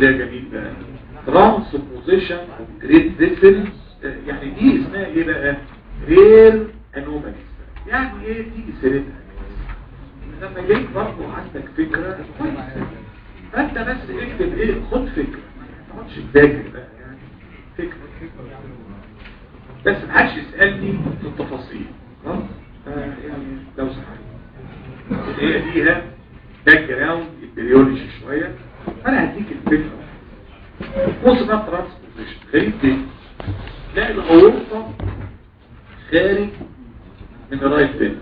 وده جميل بقى ترانسبوزيشن اوف جريد فيسلز يعني دي اسمها ايه بقى رير انوماليز يعني ايه تيجي سيرتها لما جيت برضه عندك فكرة كويسة فانت بس اكتب ايه خد فكرة ما تقعدش تذاكر بقى يعني فكرة بس ما حدش يسألني في التفاصيل خلاص يعني لو سمحت هي فيها باك جراوند البريولوجي شوية انا هديك الفكرة بص بقى ترانسبوزيشن غريب جدا لا الاورطة خارج من الرايت بين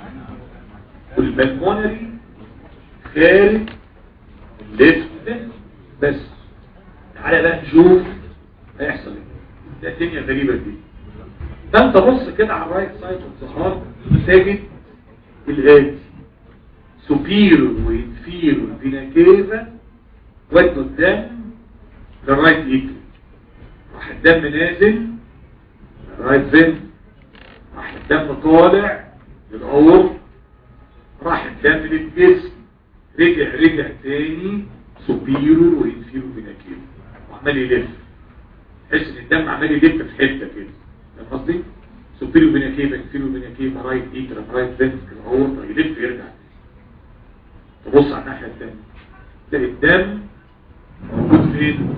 والبلمونري خارج الليفت بين بس تعالى بقى نشوف هيحصل ايه ده الدنيا غريبة دي فانت بص كده على الرايت سايد والظهر تجد الاتي سوبيرو وانفيرو فيناكيفا ودوا الدم للرايت ايكل راح الدم نازل للرايت فين راح الدم طالع للأور راح الدم للجسم رجع رجع تاني سوبيرو وانفيرو فيناكيفا وعمال يلف تحس ان الدم عمال يلف في حته كده فاهم قصدي سوبيرو فيناكيفا انفيرو فيناكيفا رايت ايكل رايت فينتكل اورطه يلف يرجع تبص على الناحيه الثانيه تلاقي الدم موجود فين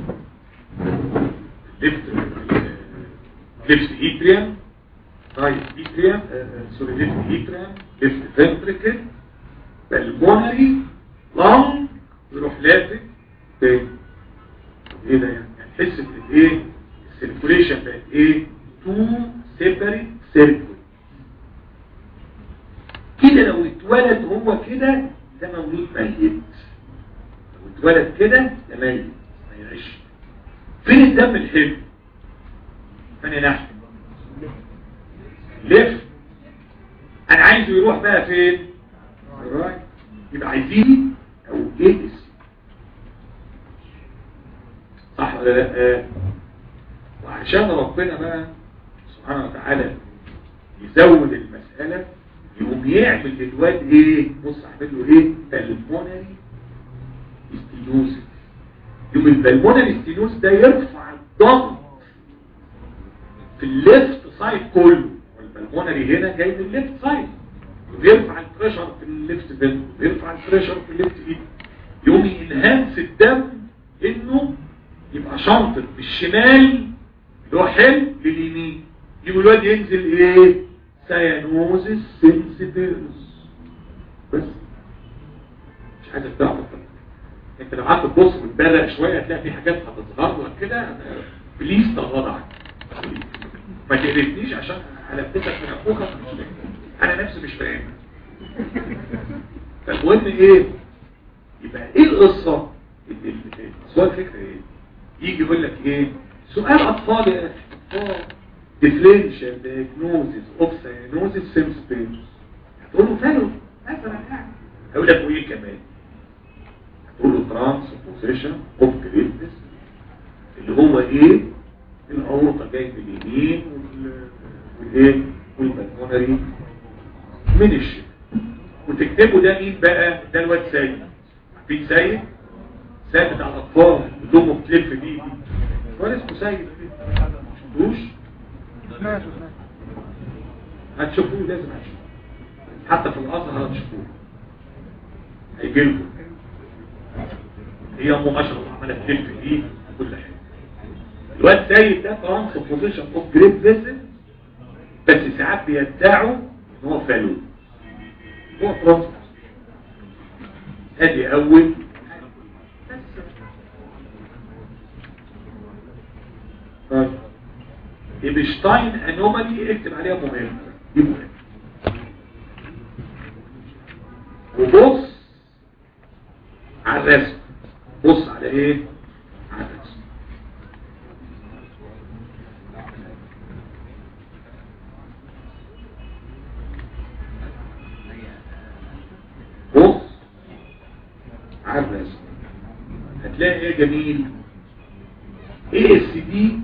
ليفت ليفت ايتريم رايت ايتريم سوري ليفت ايتريم ليفت فنتريكل بالمونري لانج يروح لافت تاني ايه ده يعني تحس ان الايه السيركوليشن بقت ايه تو سيبريت سيركل كده لو اتولد هو كده ده مولود ميت لو اتولد كده ده ميت ما يعيش فين الدم الحلو فين ناحية لف انا عايزه يروح بقى فين الرايت يبقى عايزين او ايه صح ولا لا وعشان ربنا بقى سبحانه وتعالى يزود المسألة يقوم يعمل للواد ايه بص اعمل له ايه بالمونري استينوس يقوم البلمونري استينوس ده يرفع الضغط في الليفت سايد كله والبلمونري هنا جاي من الليفت سايد ويرفع البريشر في الليفت بنت ويرفع البريشر في الليفت ايد يقوم ينهانس الدم انه يبقى شنطة بالشمال اللي هو حلو لليمين يقول الواد ينزل ايه سيانوزس سنسيتيرس بس مش عايز تعرف انت لو قعدت تبص وتبرق شويه هتلاقي في حاجات هتظهر لك كده بليز تغضى عنك ما تقرفنيش عشان هلبسك من اخوك انا نفسي مش فاهم فالمهم ايه يبقى ايه القصه سؤال فكره ايه يجي يقول لك ايه سؤال اطفال يا اخي اطفال differential diagnosis of cyanosis symptoms هتقول له فالو مثلا يعني هقول لك وايه كمان هتقول له transposition of greatness اللي هو ايه الاورطه جاي من اليمين والايه والبلمونري من الشمال وتكتبه ده مين بقى ده الواد سيد عارفين سيد سيد بتاع الاطفال اللي امه بتلف دي ولا اسمه سيد شفتوش هتشوفوه لازم هتشوفوه حتى في الازهر هتشوفوه هيجي لكم هي امه ما شاء الله عماله تلف دي كل حاجه الواد سيد ده ترانس بوزيشن اوف جريد فيسل بس ساعات بيدعوا ان هو فالو هو ترانس ادي اول طيب ايبشتاين انومالي اكتب عليها مهم دي مهم وبص على الرسم بص على ايه على الرسم بص على الرسم هتلاقي ايه جميل ايه اس دي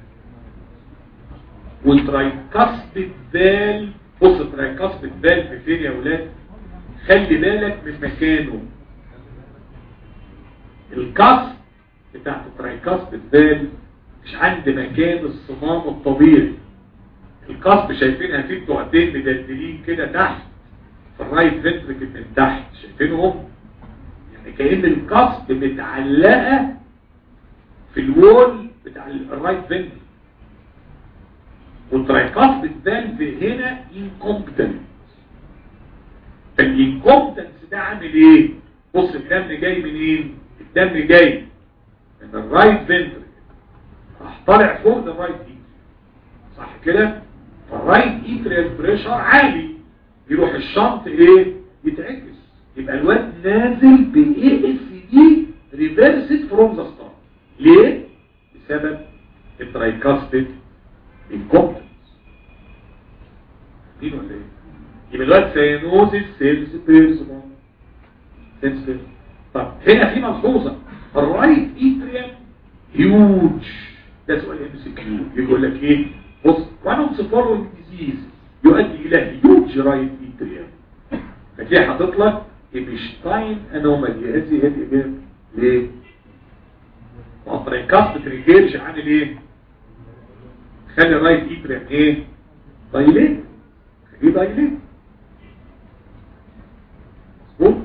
والترايكاسبيد بال بص الترايكاسبيد بال في فين يا ولاد خلي بالك من مكانه الكاسب بتاعت الترايكاست فالف مش عند مكان الصمام الطبيعي القصب شايفينها في بتوعتين مدلدلين كده تحت في الرايت فنتركل من تحت شايفينهم يعني كأن القصب متعلقة في الوول بتاع الرايت فنتركل والترايكاست فالف هنا انكومبتنت فالانكومبتنس ده عامل ايه بص الدم جاي منين الدم جاي من الرايت فنتركل راح طالع فوق للرايت ايد صح كده فالرايت ايتريال بريشر عالي يروح الشنط ايه يتعكس يبقى الواد نازل ب اي اس دي ريفرسد فروم ذا ستار ليه بسبب الترايكاستيد انكومبتنس مين ولا ايه يبقى الواد سينوزيس سيلز بيرسون سيلز بيرسون طب هنا في ملحوظه الرايت ايتريال هيوج ده سؤال ام سي كيو يقول لك ايه بص one of the following disease يؤدي الى huge right atrium فتلاقي حاطط لك ايبشتاين انومالي هذه هي الاجابه ليه؟ وطريقات بتريجيرش عامل ايه؟ خلي الرايت اتريم ايه؟ دايليت خليه دايليت مظبوط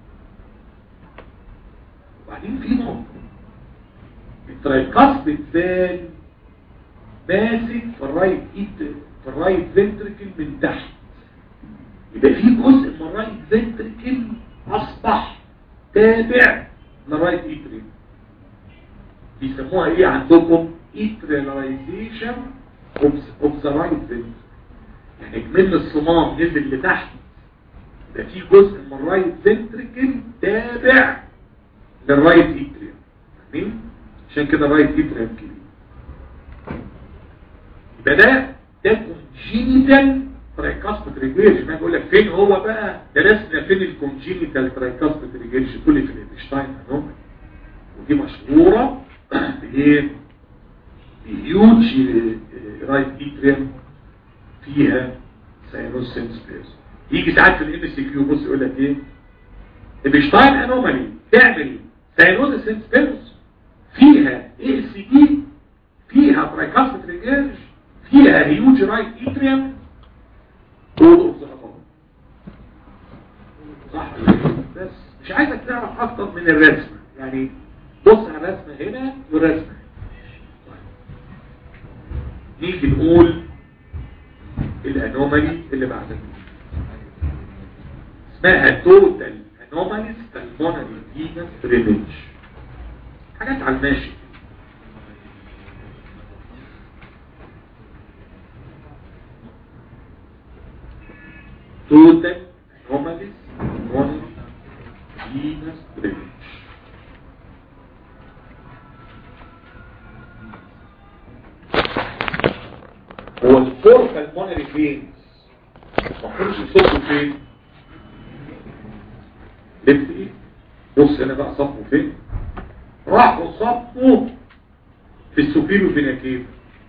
وبعدين في نقطه الترايكاس بتبان ماسك في الرايت ايد في الرايت فنتركل من تحت يبقى في جزء من الرايت فنتركل اصبح تابع للرايت ايتريم بيسموها ايه عندكم ايتريلايزيشن اوف ذا رايت فنتركل يعني كمان الصمام نزل لتحت يبقى في جزء من الرايت فنتركل تابع للرايت ايتريم فاهمين عشان كده الرايت ايتريم كبير يبقى ده ده كونجينيتال ترايكاستيك ريجيرش ما بقول لك فين هو بقى درسنا فين الكونجينيتال ترايكاستيك ريجيرش كل في الابشتاين انومالي ودي مشهوره بايه بهيوج رايت ايتريم فيها ساينوسين سبيس يجي ساعات في الام سي كيو بص يقول لك ايه الابشتاين انومالي تعمل ساينوسين سبيس فيها اي اس دي فيها ترايكاستيك ريجيرش فيها هيوج رايت ايتريم كود اوف ذا صح بس مش عايزك تعرف اكتر من الرسمه يعني بص على الرسمه هنا والرسمه نيجي نقول الانومالي اللي بعدها اسمها توتال انوماليز بالمونري فينس ريليج حاجات على الماشي total anomalies on venous drainage. هو الفور pulmonary veins المفروض يصبوا فين؟ لفت ايه؟ بص هنا بقى صبوا فين؟ راحوا صبوا في السوبيرو فيناكيف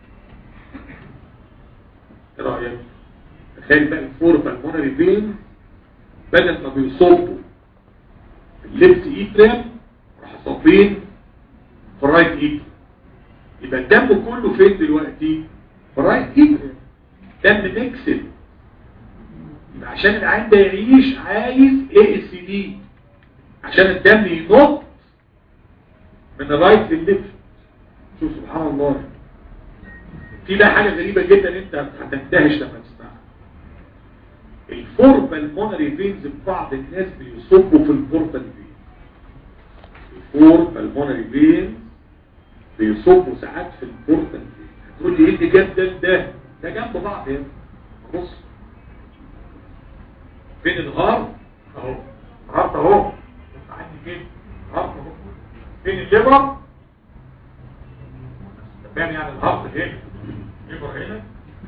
ايه رأيك؟ تخيل بقى الفور بالمونري فين بدل ما بيصبوا الليفت ايتريم راح صابين في الرايت ايتريم يبقى الدم كله فين دلوقتي في الرايت ايتريم دم ميكسد يبقى عشان العين ده يعيش عايز اي اس دي عشان الدم ينط من الرايت للليفت شوف سبحان الله في بقى حاجة غريبة جدا انت هتندهش لما تسمعها الفور بالمونري فينز بعض الناس بيصبوا في البورتال فين الفور بالمونري فينز بيصبوا ساعات في البورتال فين هتقول لي ايه اللي جاب ده ده ده جنب بعض هنا بص فين الغار اهو الغار اهو عندي فين الغار اهو فين الليبر فاهم يعني الهارت هنا الليبر هنا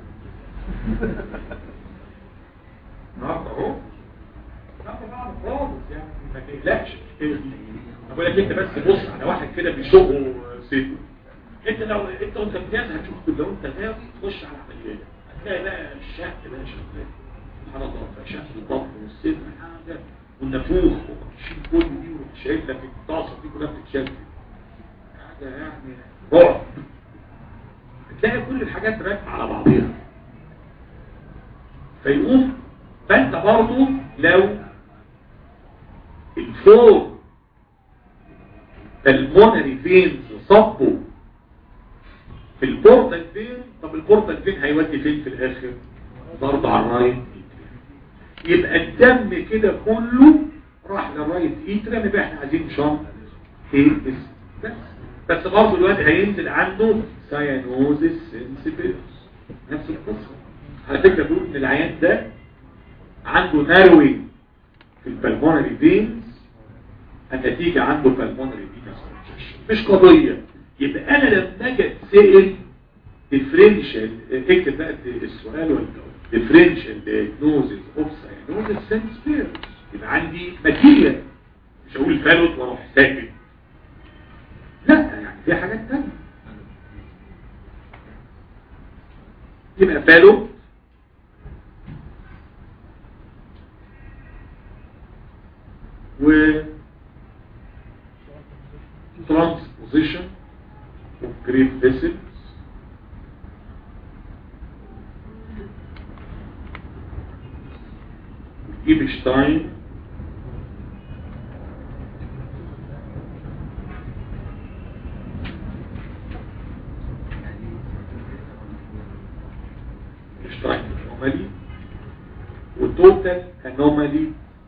النهارده اهو لا بعض خالص يعني ما تقلقش كده بقول لك انت بس بص على واحد كده بيشوفه سيده انت لو انت وانت امتياز هتشوف لو انت غاوي تخش على عمليه هتلاقي بقى الشهق ده شغال سبحان الله شهق البطن والصدر حاجه والنافوخ وتشيل كل دي وتشيل لك الطاسه دي كلها بتتشال حاجة يعني رعب تلاقي كل الحاجات راكبة على بعضيها فيقوم فانت برضو لو الفور المونري فينز صبوا في البورتال فين طب البورتال فين هيودي فين في الاخر برضه على الرايت يبقى الدم كده كله راح للرايت ايتريم يبقى احنا عايزين شنط ايه بس بس برضه الواد هينزل عنده ساينوزيس سنسيبيلس نفس القصه على فكره بيقول ان العيان ده عنده ناروي في البلمونري فينز النتيجه عنده بالمونري فينز مش قضيه يبقى انا لما اجي اتسال ديفرنشال اكتب بقى السؤال ولا ديفرنشال دايجنوزز اوف ساينوزيس سنسيبيلس يبقى عندي ماتيريال مش هقول فالوت واروح ساكت لا يعني في حاجات تانية يبقى فالو و transposition of great vessels Epstein Epstein anomaly وtotal anomaly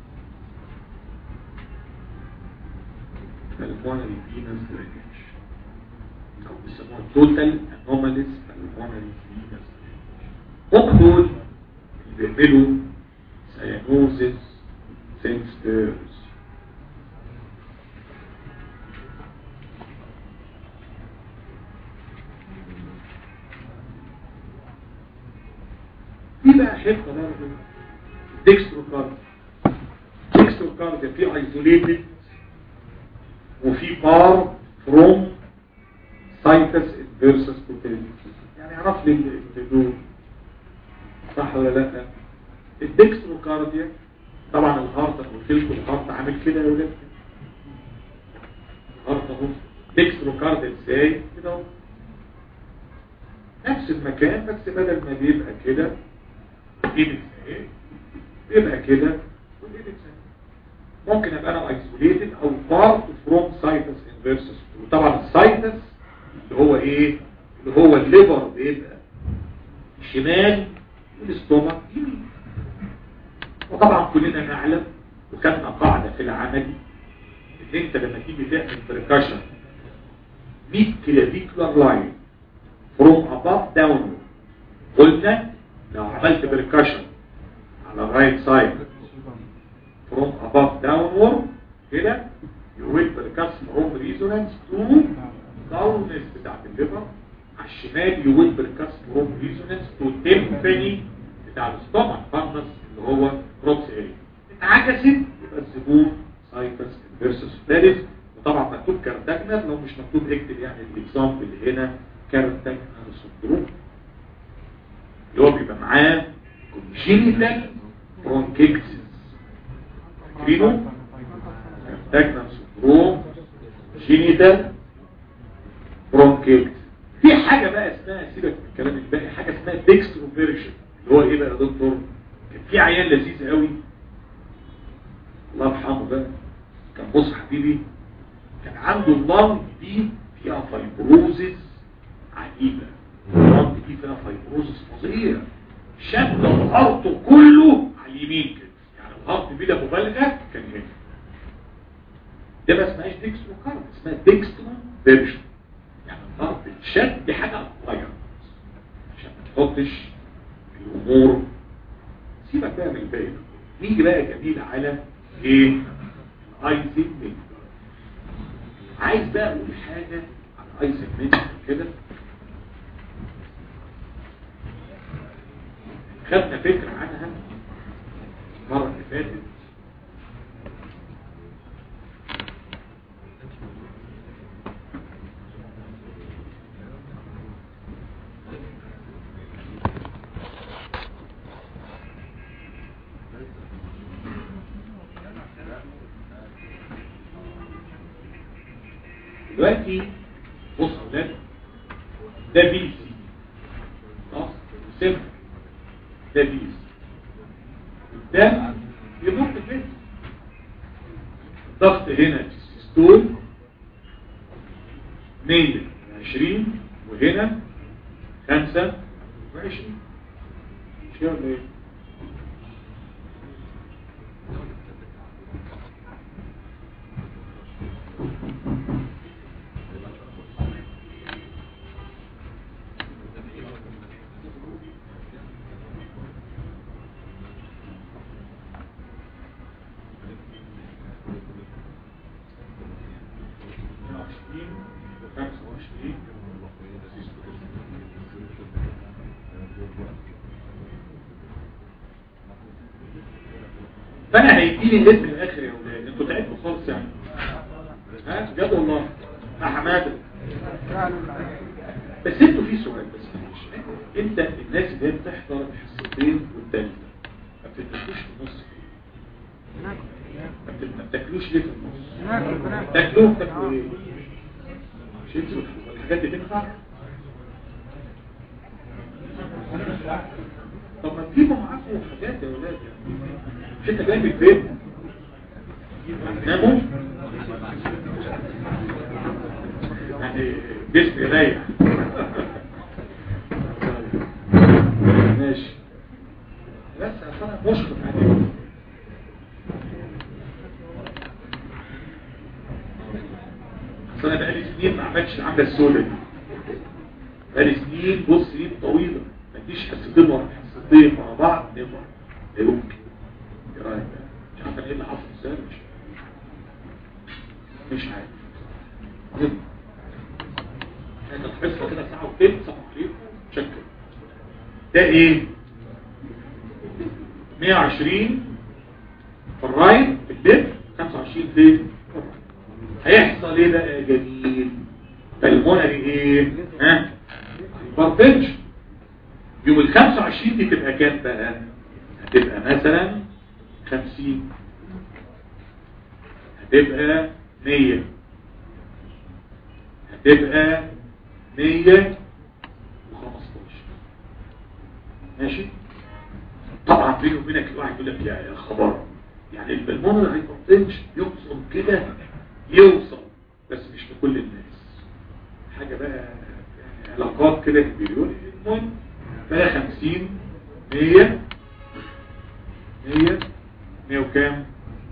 pulmonary venous drainage أو بيسموها total anomalous pulmonary venous drainage هم دول اللي بيعملوا cyanosis sensors في بقى حته برضه ديكستروكارد ديكستروكارد في ايزوليتد وفي بار فروم سايتس فيرسس بوتيلي يعني عرف لي دول صح ولا لا الديكستروكارديا طبعا الهارت انا قلت لكم الهارت عامل كده يا ولاد الهارت اهو ديكستروكارديا ازاي كده اهو نفس المكان بس بدل ما بيبقى كده ايدكس اهي بيبقى كده والايدكس اهي ممكن ابقى انا ايزوليتد او بارت فروم سايتس انفيرسس وطبعا السايتس اللي هو ايه اللي هو الليفر بيبقى شمال والاستومك يمين وطبعا كلنا نعلم وكاننا قاعده في العملي ان انت لما تيجي تعمل بريكاشن 100 كلافيكولار لاين فروم اباف داون قلنا لو عملت بريكاشن على الرايت سايد from above downward كده you will percuss from resonance to downest بتاعت الليفر على الشمال you will percuss from resonance to timpani بتاع الاستومك فانس اللي هو كروكس اريا اتعكست يبقى الزبون سايتس فيرسس فاليس وطبعا مكتوب كارتاجنر لو مش مكتوب اكتب يعني الاكزامبل اللي هنا كارتاجنر سندروم اللي هو بيبقى معاه كونجينيتال برونكيكسس فاكرينه تاجنا سندروم جينيتال برونكيت في حاجة بقى اسمها سيبك من الكلام الباقي حاجة اسمها ديكستروفيرجن اللي هو ايه بقى يا دكتور كان في عيان لذيذ قوي الله يرحمه بقى كان بص حبيبي كان عنده اللنج دي فيها فايبروزز عجيبة اللنج دي فيها فايبروزز فظيع شد الارض كله على اليمين كده يعني الهارت بلا مبالغه كان هنا ده ما اسمهاش ديكسترو كارد اسمها ديكسترو فيرجن يعني الهارت شد دي حاجه صغيره عشان ما تحطش الامور سيبك بقى من الباقي نيجي بقى جميل على ايه الايزن عايز بقى اقول حاجه على ايزن كده خدنا فكره عنها المرة اللي فاتت دلوقتي بص يا اولاد ده بي سي خلاص سيمبل ده بي سي الدم يمر كده الضغط هنا في السيستول 120 وهنا 25 مش كده ولا ايه؟ فانا هيديني الليل في الاخر يا ولاد انتوا تعبتوا خالص يعني ها بجد والله يا حماده بس انتوا في سؤال بس معلش انت الناس اللي هي بتحضر الحصتين والثالثه ما بتتاكلوش في النص ما بت- ما بتاكلوش ليه في النص تاكلوه بتاكلوا ايه مش انتوا الحاجات دي تنفع طب ما تجيبوا معاكم حاجات يا ولاد يعني مش انت جاي من البيت ناموا يعني جسمي يريح ماشي بس اصل انا مشكل عليك اصل انا بقالي سنين ما عملتش العمله السوداء دي بقالي سنين بص سنين طويله ما تجيش حصتين ورا حصتين ورا بعض نفر لا يمكن ايه رايك بقى؟ مش عارف أنا ايه اللي حصل ازاي مش مش عارف مهم. احنا الحصه كده ساعه وثلث سلام عليكم شكرا ده ايه 120 في الرايت في الليفت 25 في الرايت. هيحصل ايه بقى يا جميل بالمونري ايه ها هايبرتنشن يوم ال 25 دي تبقى كام بقى هتبقى مثلا 50 هتبقى 100 هتبقى 115 ماشي طبعا بيني وبينك الواحد يقول لك يا يا خبر يعني البلمونر هايبرتنشن يوصل كده يوصل بس مش لكل الناس حاجة بقى يعني علاقات كده كبيرة المهم بقى 50 100 100 100 وكام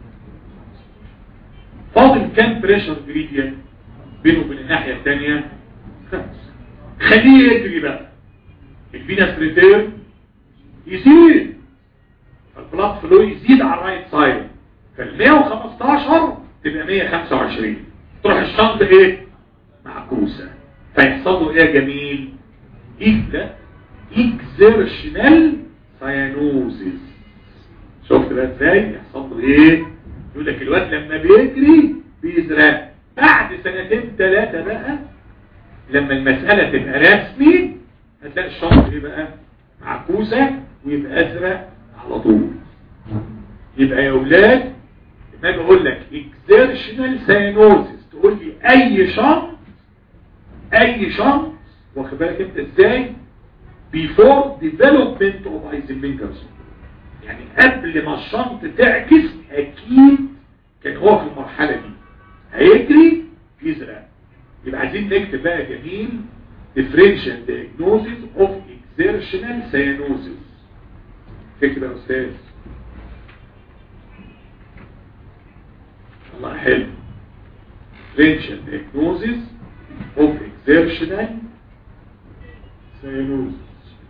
فاضل كام بريشر جريديان بينه وبين الناحية الثانية خمس خليه يجري بقى الفينس ريتير يزيد البلاد فلو يزيد على الرايت سايد فال 115 تبقى 125 تروح الشنط ايه معكوسة فيحصل له ايه يا جميل إيه اكزيرشنال ساينوزيس شفت بقى ازاي يحصل له ايه يقول لك الواد لما بيجري بيزرق بعد سنتين ثلاثة بقى لما المسألة تبقى رسمي هتلاقي الشنط ايه بقى معكوسة ويبقى ازرق على طول يبقى يا اولاد ما بقول لك exertional cyanosis تقول لي اي شنط اي شنط واخد بالك انت ازاي before development of Eisenmenger يعني قبل ما الشنط تعكس اكيد كان هو في المرحلة دي هيجري يزرق يبقى عايزين نكتب بقى جميل differential diagnosis of exertional cyanosis اكتب يا استاذ الله حلو differential diagnosis of exertional cyanosis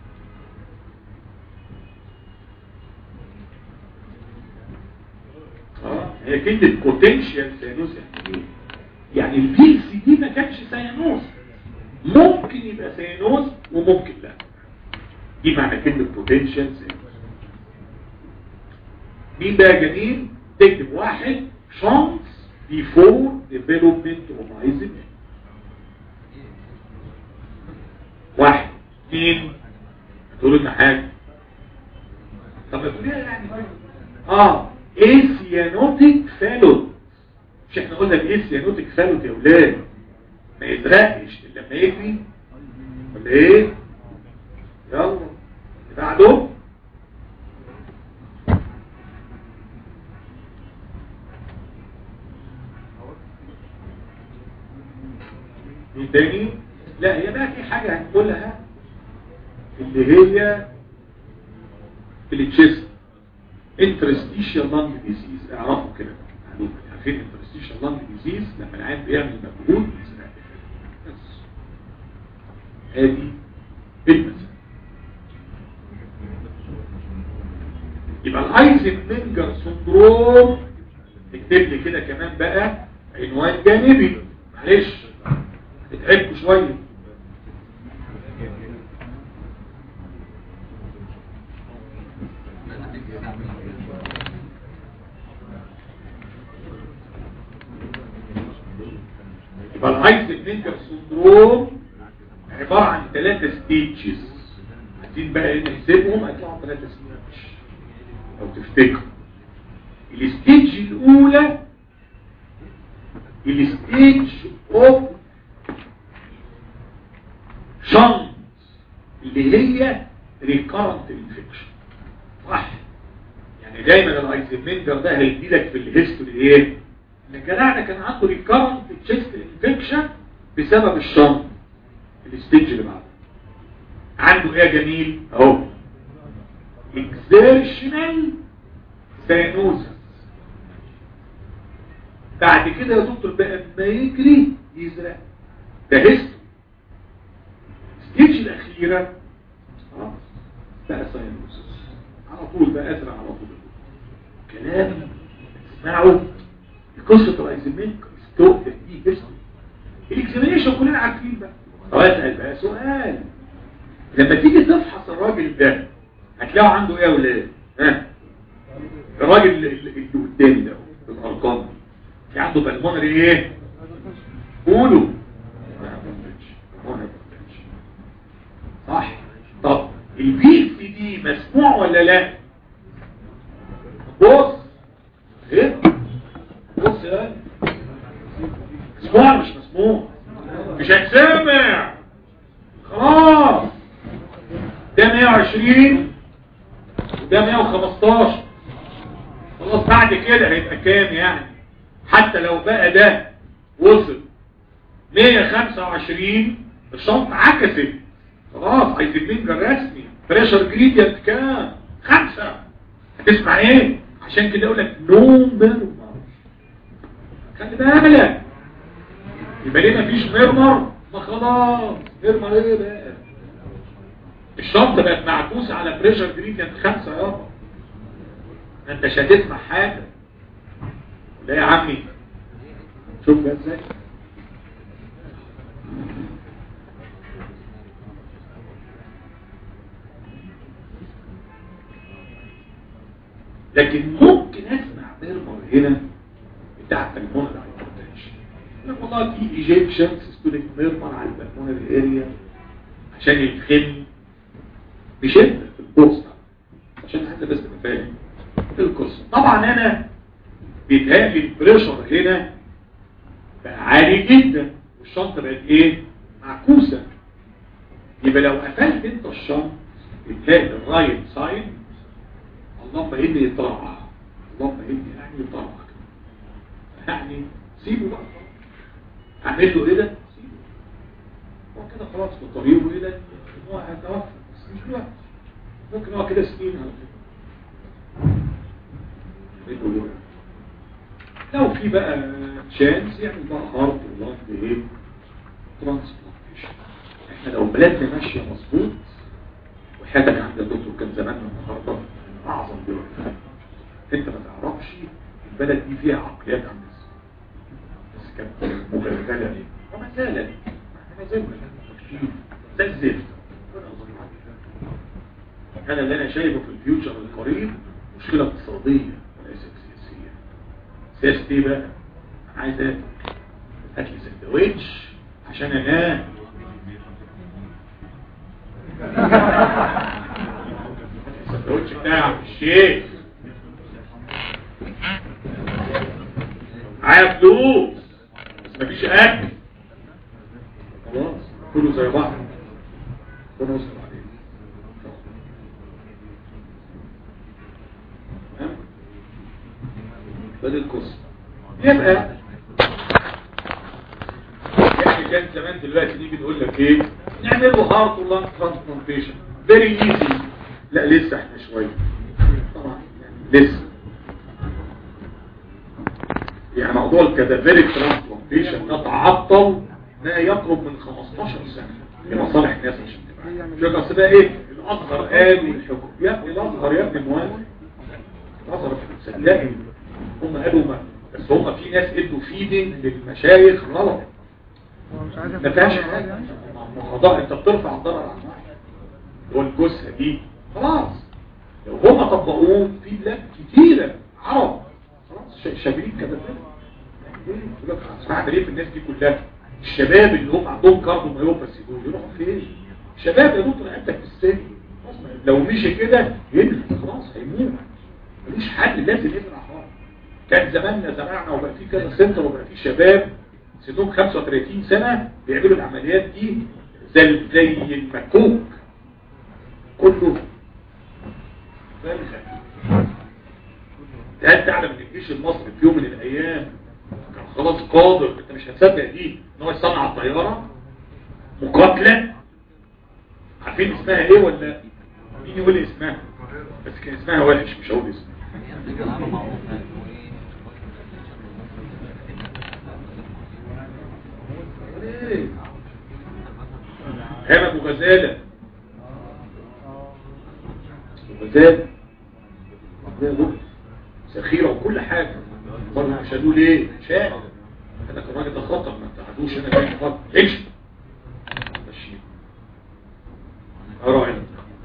اه هي كلمة potential cyanosis يعني ايه؟ يعني البي سي دي ما كانش سيانوز ممكن يبقى سيانوز وممكن لا دي معنى كلمة potential سيانوز مين بقى جميل تكتب واحد chance before development of Eisenmenger واحد اثنين هتقولوا لنا حاجة طب ما تقوليها يعني اه ايه سيانوتيك فالوت مش احنا قلنا الايه سيانوتيك فالوت يا ولاد ما يزرقش الا لما يجري ولا ايه يلا اللي بعده ايه تاني لا هي بقى في حاجة هنقولها اللي هي في التشيست interstitial lung disease اعرفوا كده معلومة عارفين interstitial lung disease لما العين بيعمل مجهود يزرق بس هذه المسألة يبقى الايزنمنجر سندروم اكتب لي كده كمان بقى عنوان جانبي معلش اتعبكوا شوية يبقى الايزنمنجر سندروم عبارة عن ثلاثة ستيجز عايزين بقى نحسبهم هيطلعوا ثلاثة ستيجز لو تفتكروا الستيج الاولى الستيج اوف شنط اللي هي ريكارنت انفكشن صح يعني دايما الايزنمنجر ده هيديلك في الهيستوري ايه ان جدعنا كان عنده ريكارنت تشيست انفكشن بسبب الشنط الستيج اللي بعده عنده ايه يا جميل اهو اكزيرشنال سينوزس بعد كده يا دكتور بقى ما يجري يزرق ده هيستوري الستيج الاخيره خلاص بقى ساينوسس على طول بقى ازرع على طول كلام تسمعه قصه الايزمنك ستوك دي هيستوري الاكزامينيشن كلنا عارفين بقى طب اسال بقى سؤال لما تيجي تفحص الراجل ده هتلاقوا عنده ايه يا ولاد ها الراجل اللي اللي قدامي ده بالارقام دي في عنده بالمونري ايه قولوا صح طب البي سي دي مسموع ولا لا بص ايه بص يا مسموع مش مسموع مش هتسمع خلاص ده 120 وده 115 خلاص بعد كده هيبقى كام يعني حتى لو بقى ده وصل 125 الشنطة عكست خلاص عايزين منجر رسمي بريشر جريدينت كام خمسة هتسمع ايه عشان كده اقول لك نو ميرمر خلي بالك يبقى ليه مفيش ميرمر ما خلاص ميرمر ايه بقى الشنطة بقت معكوسة على بريشر جريدينت خمسة يابا ما انتش هتسمع حاجة لا يا عمي شوف ده ازاي لكن ممكن اسمع ميرمر هنا بتاع البلمونر هايبرتنشن يقول والله في ايجيكشن سيستوليك ميرمر على البلمونر اريا عشان يدخل بشدة في البوست عشان حتى بس تبقى فاهم القصة طبعا انا بيتهيألي البريشر هنا بقى عالي جدا والشنطة بقت ايه معكوسة يبقى لو قفلت انت الشنط بتلاقي الرايت سايد اللهم اني يطرع اللهم اني يعني يطرع يعني سيبه بقى اعمل له ايه ده سيبه هو كده خلاص في طريقه الى ان هو هيتوفى بس مش دلوقتي ممكن هو كده سنين على فكره لو في بقى تشانس يعمل بقى هارت ولانج ايه ترانسبلانتيشن احنا لو بلادنا ماشيه مظبوط وحياتك عند الدكتور كان زماننا النهارده اعظم دلوقتي انت ما تعرفش البلد دي فيها عقليات عند بس كانت مغلغله وما زالت ما زالت زي الزفت انا اللي انا شايفه في الفيوتشر القريب مشكله اقتصاديه وليس سياسيه سياسه ايه بقى انا عايز اكل هات لي سندوتش عشان انام السندوتش بتاع الشيخ معايا فلوس بس مفيش اكل كله زي بعض ربنا يستر عليك تمام فدي القصه يبقى يعني كان زمان دلوقتي دي بنقول لك ايه نعمل له هارت ولانج ترانسبلانتيشن فيري ايزي لا لسه احنا شويه طبعا يعني لسه يعني موضوع الكادافيريك ترانسبلانتيشن ده تعطل ما يقرب من 15 سنه لمصالح الناس عشان تبقى شوف اصل بقى ايه الازهر قال والحكم يا ابني الازهر يا ابني موافق الازهر صدقني هم قالوا ما بس هم في ناس ادوا فيدنج للمشايخ غلط ما فيهاش حاجه ما انت بترفع الضرر عن واحد هو الجثه دي خلاص لو هم طبقوه في بلاد كتيره عرب خلاص شايفين كده يقول لك هعمل ايه في الناس دي كلها الشباب اللي هم عندهم كاربو مايوباسي دول يروحوا فين شباب يا دكتور رقبتك في السن لو مشي كده ينزل خلاص هيموت مفيش حل لازم يزرع خالص كان زماننا زرعنا وبقى في كذا سنتر وبقى في شباب سنهم 35 سنة بيعملوا العمليات دي زي زي المكوك كله هل تعلم ان الجيش المصري في يوم من الايام كان خلاص قادر انت مش هتصدق دي ان هو يصنع الطياره مقاتله عارفين اسمها ايه ولا مين يقول لي اسمها بس كان اسمها وحش مش هقول اسمها هام ابو غزاله ابو غزاله سخيره وكل حاجه برضه مش هدول ايه شاعر انا كمان ده خطر ما تعدوش انا جاي خطر امشي ماشي اراعي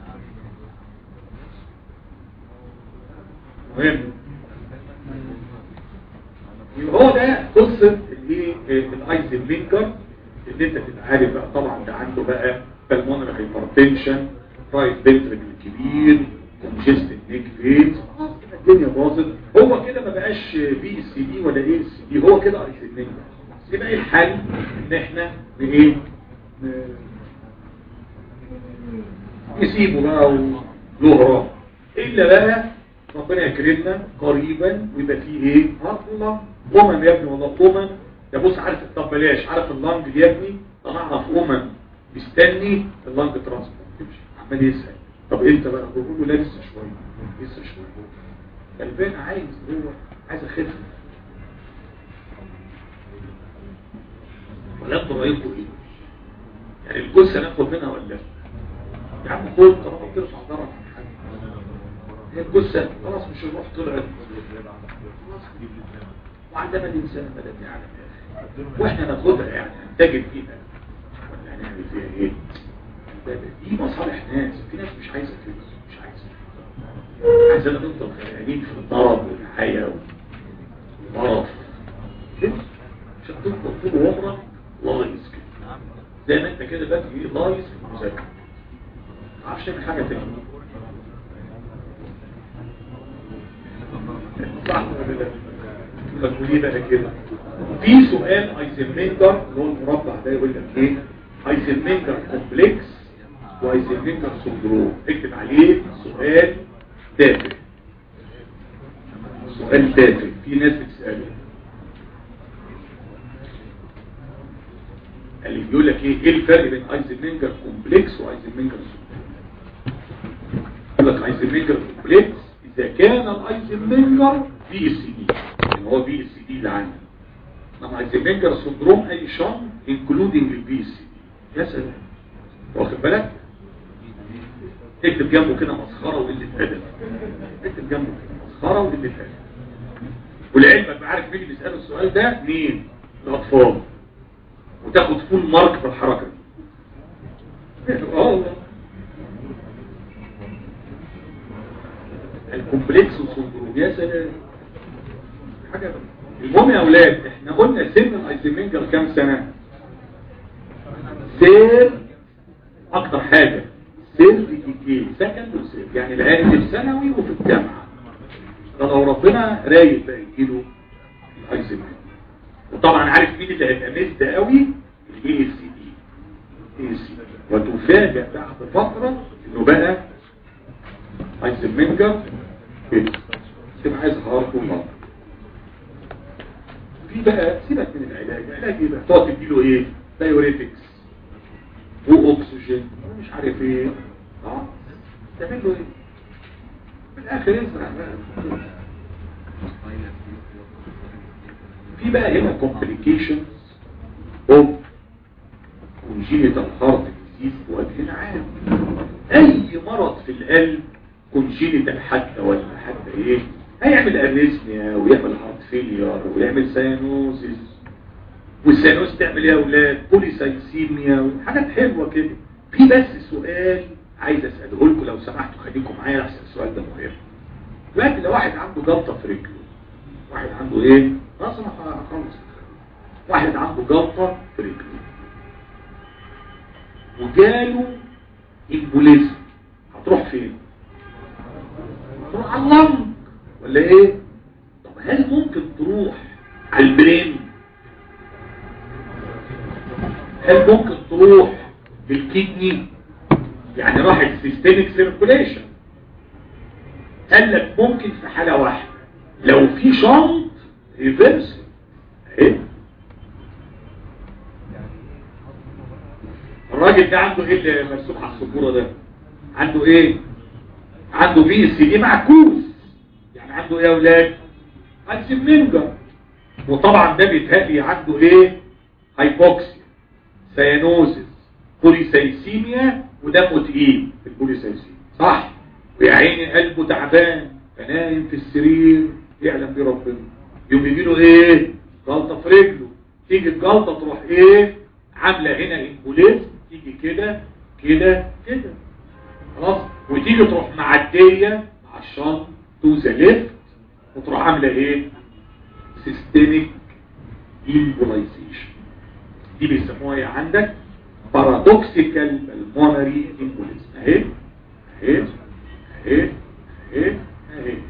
مهم هو ده قصة الايه الايزنبينكر اللي انت تبقى عارف بقى طبعا ده عنده بقى بالمونري هايبرتنشن رايت فنتريكل كبير كونجستد نيك فيت الدنيا باظت هو كده ما بقاش بي اس دي ولا ايه اس دي هو كده ايزنبينكر يبقى ايه الحل ان احنا بايه نسيبه بقى وله الا بقى ربنا يكرمنا قريبا ويبقى فيه ايه ها الله امم يا ابني والله امم يا بص عارف طب بلاش عارف اللانج دي يا ابني طلعنا في امم مستني اللانج ترانسبلانت عمال يسال طب انت بقى بقول له لا لسه شويه لسه شويه البان عايز هو عايز اخف ولا انتوا رايكم ايه يعني الجثه ناخد منها ولا يا عم خد طالما بترفع ضرر عن حد هي الجثه خلاص مش الروح طلعت وعندما الانسان بلد يعلم واحنا ناخدها يعني ننتجد فيها ولا هنعمل فيها ايه دي مصالح ناس في ناس مش عايزه كده مش عايزه عايزه نفضل غرقانين في الضرب والحياه والقرف مش هتفضل طول عمرك لايص كده زي ما انت كده بقى تجي لايص في المذاكره ما اعرفش تعمل حاجه تانية صح ولا لا بقى كده في سؤال ايزنمنتر اللي هو المربع ده يقول لك ايه ايزنمنتر كومبلكس وايزنمنتر سندروم اكتب عليه سؤال تافه سؤال تافه في ناس بتساله اللي بيقول لك ايه ايه الفرق بين ايزنمنتر كومبلكس وايزنمنتر سندروم يقول لك ايزنمنتر كومبلكس اذا كان الايزنمنتر بي اس دي اللي هو بي اس دي اللي عندي لما ايزنمنتر سندروم اي شان انكلودنج البي اس دي يا سلام واخد بالك اكتب جنبه كده مسخره وقله ادب اكتب جنبه كده مسخره وقله ادب ولعلمك عارف مين اللي بيساله السؤال ده مين الاطفال وتاخد فول مارك في الحركه دي اه والله الكومبلكس والسندروم يا سلام حاجه المهم يا اولاد احنا قلنا سن الايزنمنجر كام سنه سير اكتر حاجه سير في ديكي سكند وسير يعني العيال في ثانوي وفي الجامعه ده لو ربنا رايد بقى يجيله الايزنمنجر وطبعا عارف مين اللي هيبقى مزد قوي الاي اس دي اي سي وتفاجئ بعد فترة انه بقى هايزنبرجر كده تبقى عايز هارت ومرض في بقى سيبك من العلاج العلاج ايه بقى تقعد تديله ايه دايوريتكس واكسجين مش عارف ايه اه تعمل له ايه في الاخر يزرع بقى في بقى هنا complications of congenital heart disease بوجه عام اي مرض في القلب congenital حتى ولا حتى ايه هيعمل اريزميا ويعمل هارت فيلير ويعمل سيانوزيس والسيانوز تعمل ايه يا اولاد بوليسايسيميا وحاجات حلوه كده في بس سؤال عايز اساله لكم لو سمحتوا خليكم معايا احسن السؤال ده مهم دلوقتي لو واحد عنده جلطه في رجله واحد عنده ايه خلاص انا هخلص واحد عنده جلطه في رجله وجاله امبوليزم هتروح فين هتروح على اللنج ولا ايه طب هل ممكن تروح على البرين هل ممكن تروح للكدني يعني راحت سيستميك سيركوليشن قال لك ممكن في حالة واحدة لو في شنط ريفرس ايه الراجل ده عنده ايه اللي مرسوم على السبوره ده عنده ايه عنده بي سي دي معكوس يعني عنده ايه يا اولاد هنسمنجر وطبعا ده بيتهيألي عنده ايه هايبوكسيا سيانوزيس بوليسايسيميا ودمه تقيل في البوليسايسيميا صح ويا عيني قلبه تعبان فنايم في السرير يعلم بيه ربنا يوم يجي له ايه جلطه في رجله تيجي الجلطه تروح ايه عامله هنا امبوليزم تيجي كده كده كده خلاص وتيجي تروح معديه مع الشنط تو ذا ليفت وتروح عامله ايه سيستميك امبولايزيشن دي بيسموها ايه عندك بارادوكسيكال بالمونري امبوليزم اهي اهي اهي اهي اهي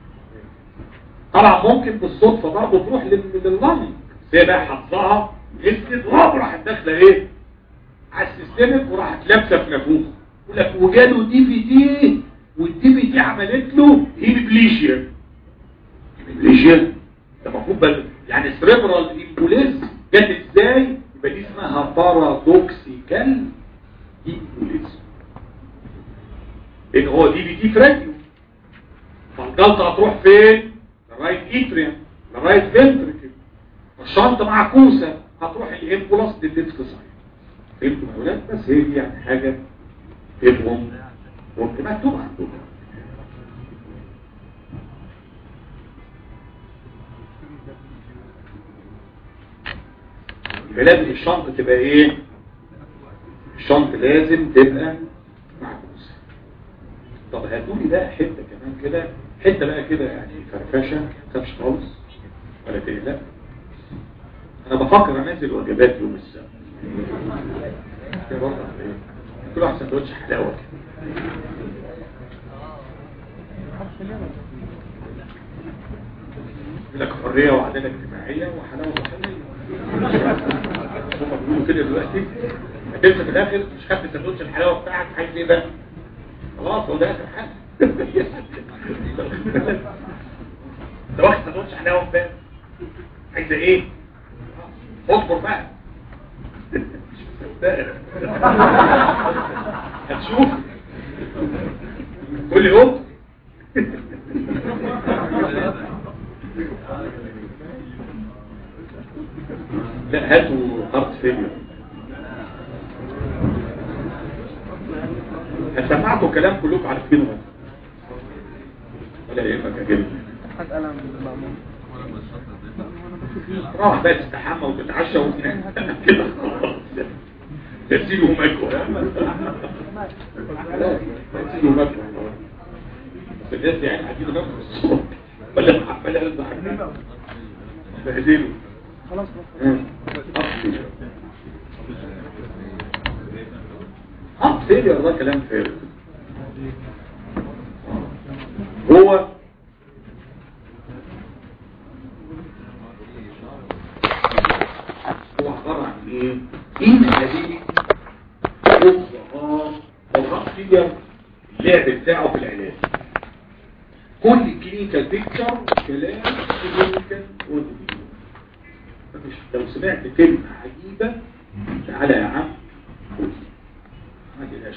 طبعا ممكن بالصدفه برضه تروح لللنج هي بقى حظها مسكت وهو راحت داخله ايه على السيستمك وراحت لابسه في نافوخ يقول لك وجاله دي في دي والدي في دي عملت له هيمبليشيا هيمبليشيا ده المفروض بل يعني سريبرال امبوليز جت ازاي يبقى دي اسمها بارادوكسيكال امبوليز لان هو دي في دي في رجله فالجلطه هتروح فين لرايت اتريم لرايت فنتركل الشنطه معكوسه هتروح الامبولاس للليفت سايد فهمتوا يا اولاد بس هي دي يعني حاجه تفهم ممكن مكتوب عندكم يبقى لازم الشنطه تبقى ايه الشنطه لازم تبقى معكوسه طب هاتوا لي بقى حته كمان كده حته بقى كده يعني فرفشه ما تخافش خالص ولا تقلق انا بفكر انزل وجبات يوم السبت كده برضه إيه؟ كل واحد سندوتش حلاوه يقول لك حريه وعداله اجتماعيه وحلاوه وحليه هم بيقولوا كده دلوقتي هتنسى في الاخر مش خدت سندوتش الحلاوه بتاعك عايز ايه بقى خلاص هو ده اخر حاجه انت واخد سندوتش حلاوه بقى عايزه ايه اصبر بقى هتشوف كل يوم لا هاتوا هارت فيلير سمعتوا كلام كلكم عارفينه ولا يهمك يا جدع راح بقى تستحمى وتتعشى وتنام كده تسيبه مكوى تسيبه مكوى بس الناس يعني عايزين نفس الصوت ولا محمل قلب حاجة بهدله خلاص اه فيلير ده كلام فارغ هو هو عبارة عن ايه؟ ان هذه كلينيكال بيكتشر كلام كلينيكال ودي مفيش لو سمعت كلمة عجيبة تعالى يا عم خد ما تقلقش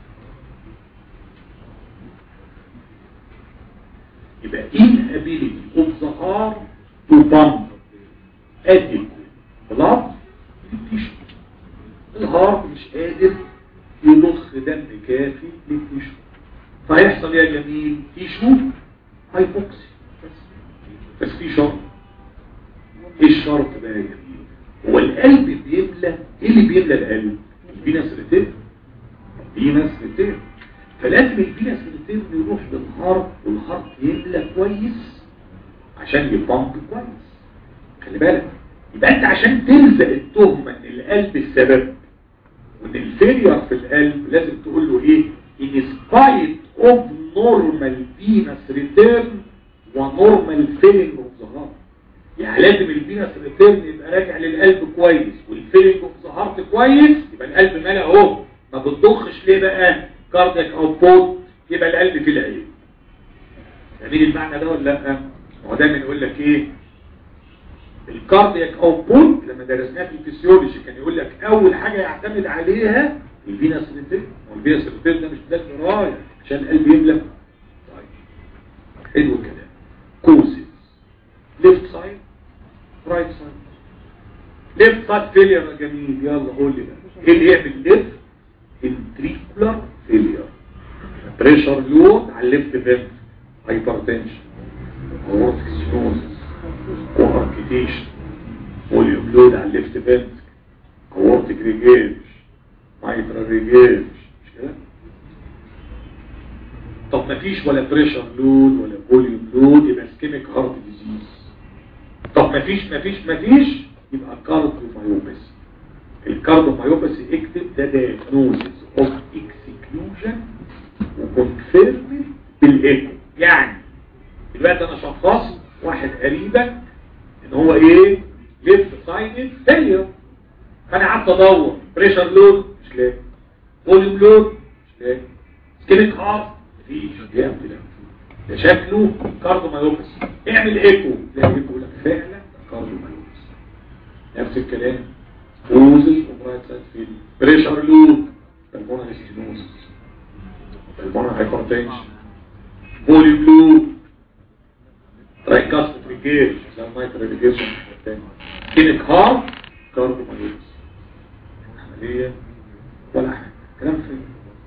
يبقى inability of the heart to pump adequate blood للتيشو الهارت مش قادر يضخ دم كافي للتيشو فهيحصل ايه يا جميل تيشو هايبوكسي بس بس في شرط ايه الشرط بقى يا جميل هو القلب بيملى ايه اللي بيملى القلب الفينس ريتيرن الفينس ريتيرن فلازم الفينس ريتيرن يروح للهارت والهارت يملى كويس عشان يبامب كويس خلي بالك يبقى انت عشان تلزق التهمه ان القلب السبب وان الفيلير في القلب لازم تقول له ايه in spite of normal venous return وnormal filling of the heart يعني لازم الفينس ريتيرن يبقى راجع للقلب كويس والفيلينج اوف ذا هارت كويس يبقى القلب مالي اهو ما بتضخش ليه بقى كاردياك اوتبوت يبقى القلب في العين فاهمين المعنى ده ولا لا هو دايما يقول لك ايه الكاردياك اوتبوت لما درسناه في الفسيولوجي كان يقول لك اول حاجه يعتمد عليها الفينس ريتيرن والفينس ريتيرن ده مش ده رايح عشان القلب يملى طيب حلو الكلام كوزز ليفت سايد رايت سايد ليفت سايد فيلير يا جميل يلا قول لي بقى ايه اللي يعمل ليفت ventricular failure بريشر لود على الليفت فينت هايبرتنشن اورتيك ستونز كواركيتيشن فوليوم لود على الليفت فينت اورتيك ريجيج مايترال ريجيج مش كده طب مفيش ولا بريشر لود ولا فوليوم لود يبقى اسكيميك هارت ديزيز طب مفيش مفيش مفيش يبقى كارديومايوباثي الكارديومايوباثي اكتب ده دايجنوزيس اوف اكسكلوجن وكونفيرم بالايكو يعني دلوقتي انا شخصت واحد قريبك ان هو ايه ليفت سايدد فيلير فانا قعدت ادور بريشر لود مش لاقي فوليوم لود مش لاقي سكيلت هارت مفيش جامد ده ده شكله كارديومايوباثي اعمل ايكو تلاقي ايكو لك فعلا كارديومايوباثي نفس الكلام اوزل وبرايت سايد فيل بريشر لود بالمونر ستينوز بالمونر هايبرتنشن فوليوم لود ترايكاست ريجير زي المايتر ريجيشن كينك هارت كارديومايوباثي عمليه ولا حاجه كلام فين